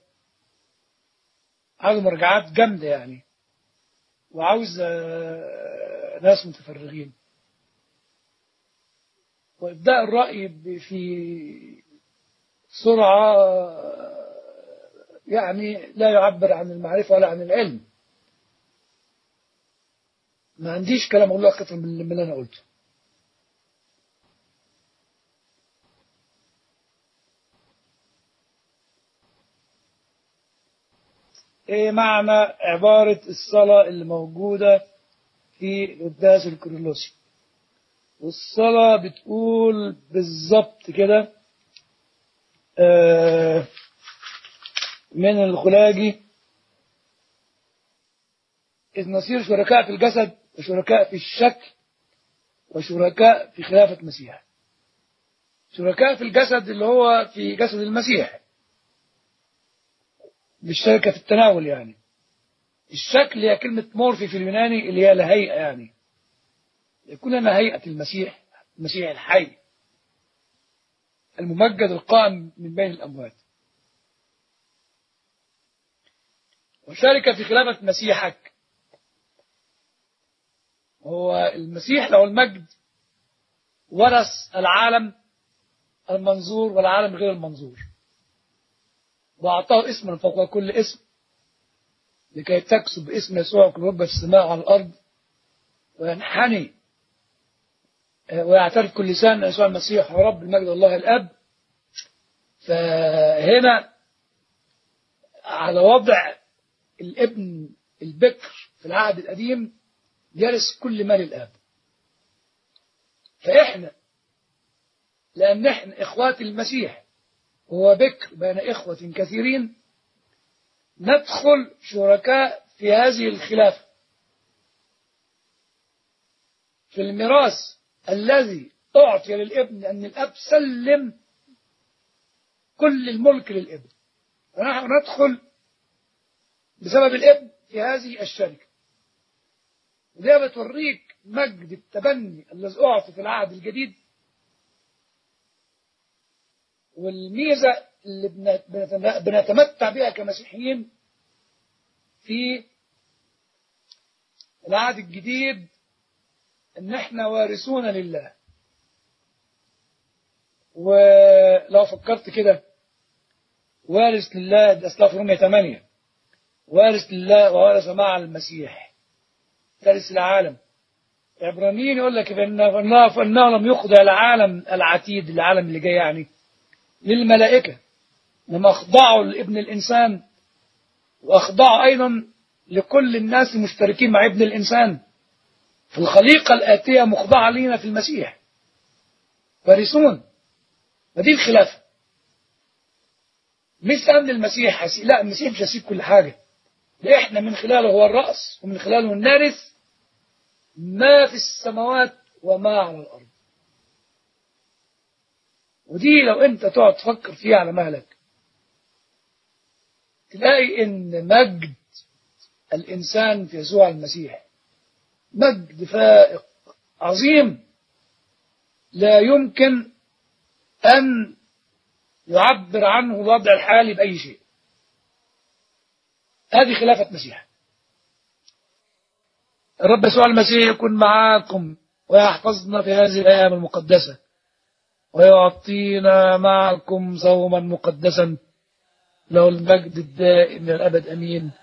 [SPEAKER 2] عاوز مراجعات جامده يعني وعاوز آه، ناس متفرغين وابداء الراي ب- في سرعه آه، يعني لا يعبر عن المعرفه ولا عن العلم ما عنديش كلام اقول له اكتر من من اللي انا قلته ايه معنى عبارة الصلاة اللي موجودة في القداس الكرولوسي والصلاة بتقول بالظبط كده آه، من الخلاجي إذ نصير شركاء في الجسد وشركاء في الشكل وشركاء في خلافة مسيح شركاء في الجسد اللي هو في جسد المسيح بالشركة في التناول يعني الشكل هي كلمة مورفي في اليوناني اللي هي الهيئة يعني يكون لنا هيئة المسيح المسيح الحي الممجد القائم من بين الأموات وشارك في خلافة مسيحك هو المسيح له المجد ورث العالم المنظور والعالم غير المنظور وأعطاه اسما فوق كل اسم لكي تكسب اسم يسوع كل رب في السماء وعلى الأرض وينحني آه، ويعترف كل لسان أن يسوع المسيح هو رب المجد الله الأب فهنا على وضع الابن البكر في العهد القديم يرث كل مال الآب فإحنا لأن إحنا إخوات المسيح هو بكر بين إخوة كثيرين ندخل شركاء في هذه الخلافة في الميراث الذي أعطي للابن أن الأب سلم كل الملك للابن فنحن ندخل بسبب الابن في هذه الشركة وده بتوريك مجد التبني الذي أعطي في العهد الجديد والميزة اللي بنت- بنت- بنتمتع بها كمسيحيين في العهد الجديد ان احنا وارثون لله ولو فكرت كده وارث لله ده اصلا في رومية 8 وارث لله وورث مع المسيح ثالث العالم عبرانيين يقول لك فإنه, فإنه, فإنه لم يخضع العالم العتيد العالم اللي جاي يعني للملائكة لما أخضعوا لابن الإنسان وأخضعوا أيضا لكل الناس المشتركين مع ابن الإنسان في الخليقة الآتية مخضعة لينا في المسيح وارثون ودي الخلافة مش أن المسيح هسي... لا المسيح مش هيسيب كل حاجة ده إحنا من خلاله هو الرأس ومن خلاله نرث ما في السماوات وما على الأرض ودي لو أنت تقعد تفكر فيها على مهلك تلاقي إن مجد الإنسان في يسوع المسيح مجد فائق عظيم لا يمكن أن يعبر عنه الوضع الحالي بأي شيء هذه خلافة مسيح الرب يسوع المسيح يكون معاكم ويحفظنا في هذه الأيام المقدسة ويعطينا معكم صوما مقدسا له المجد الدائم إلى الأبد أمين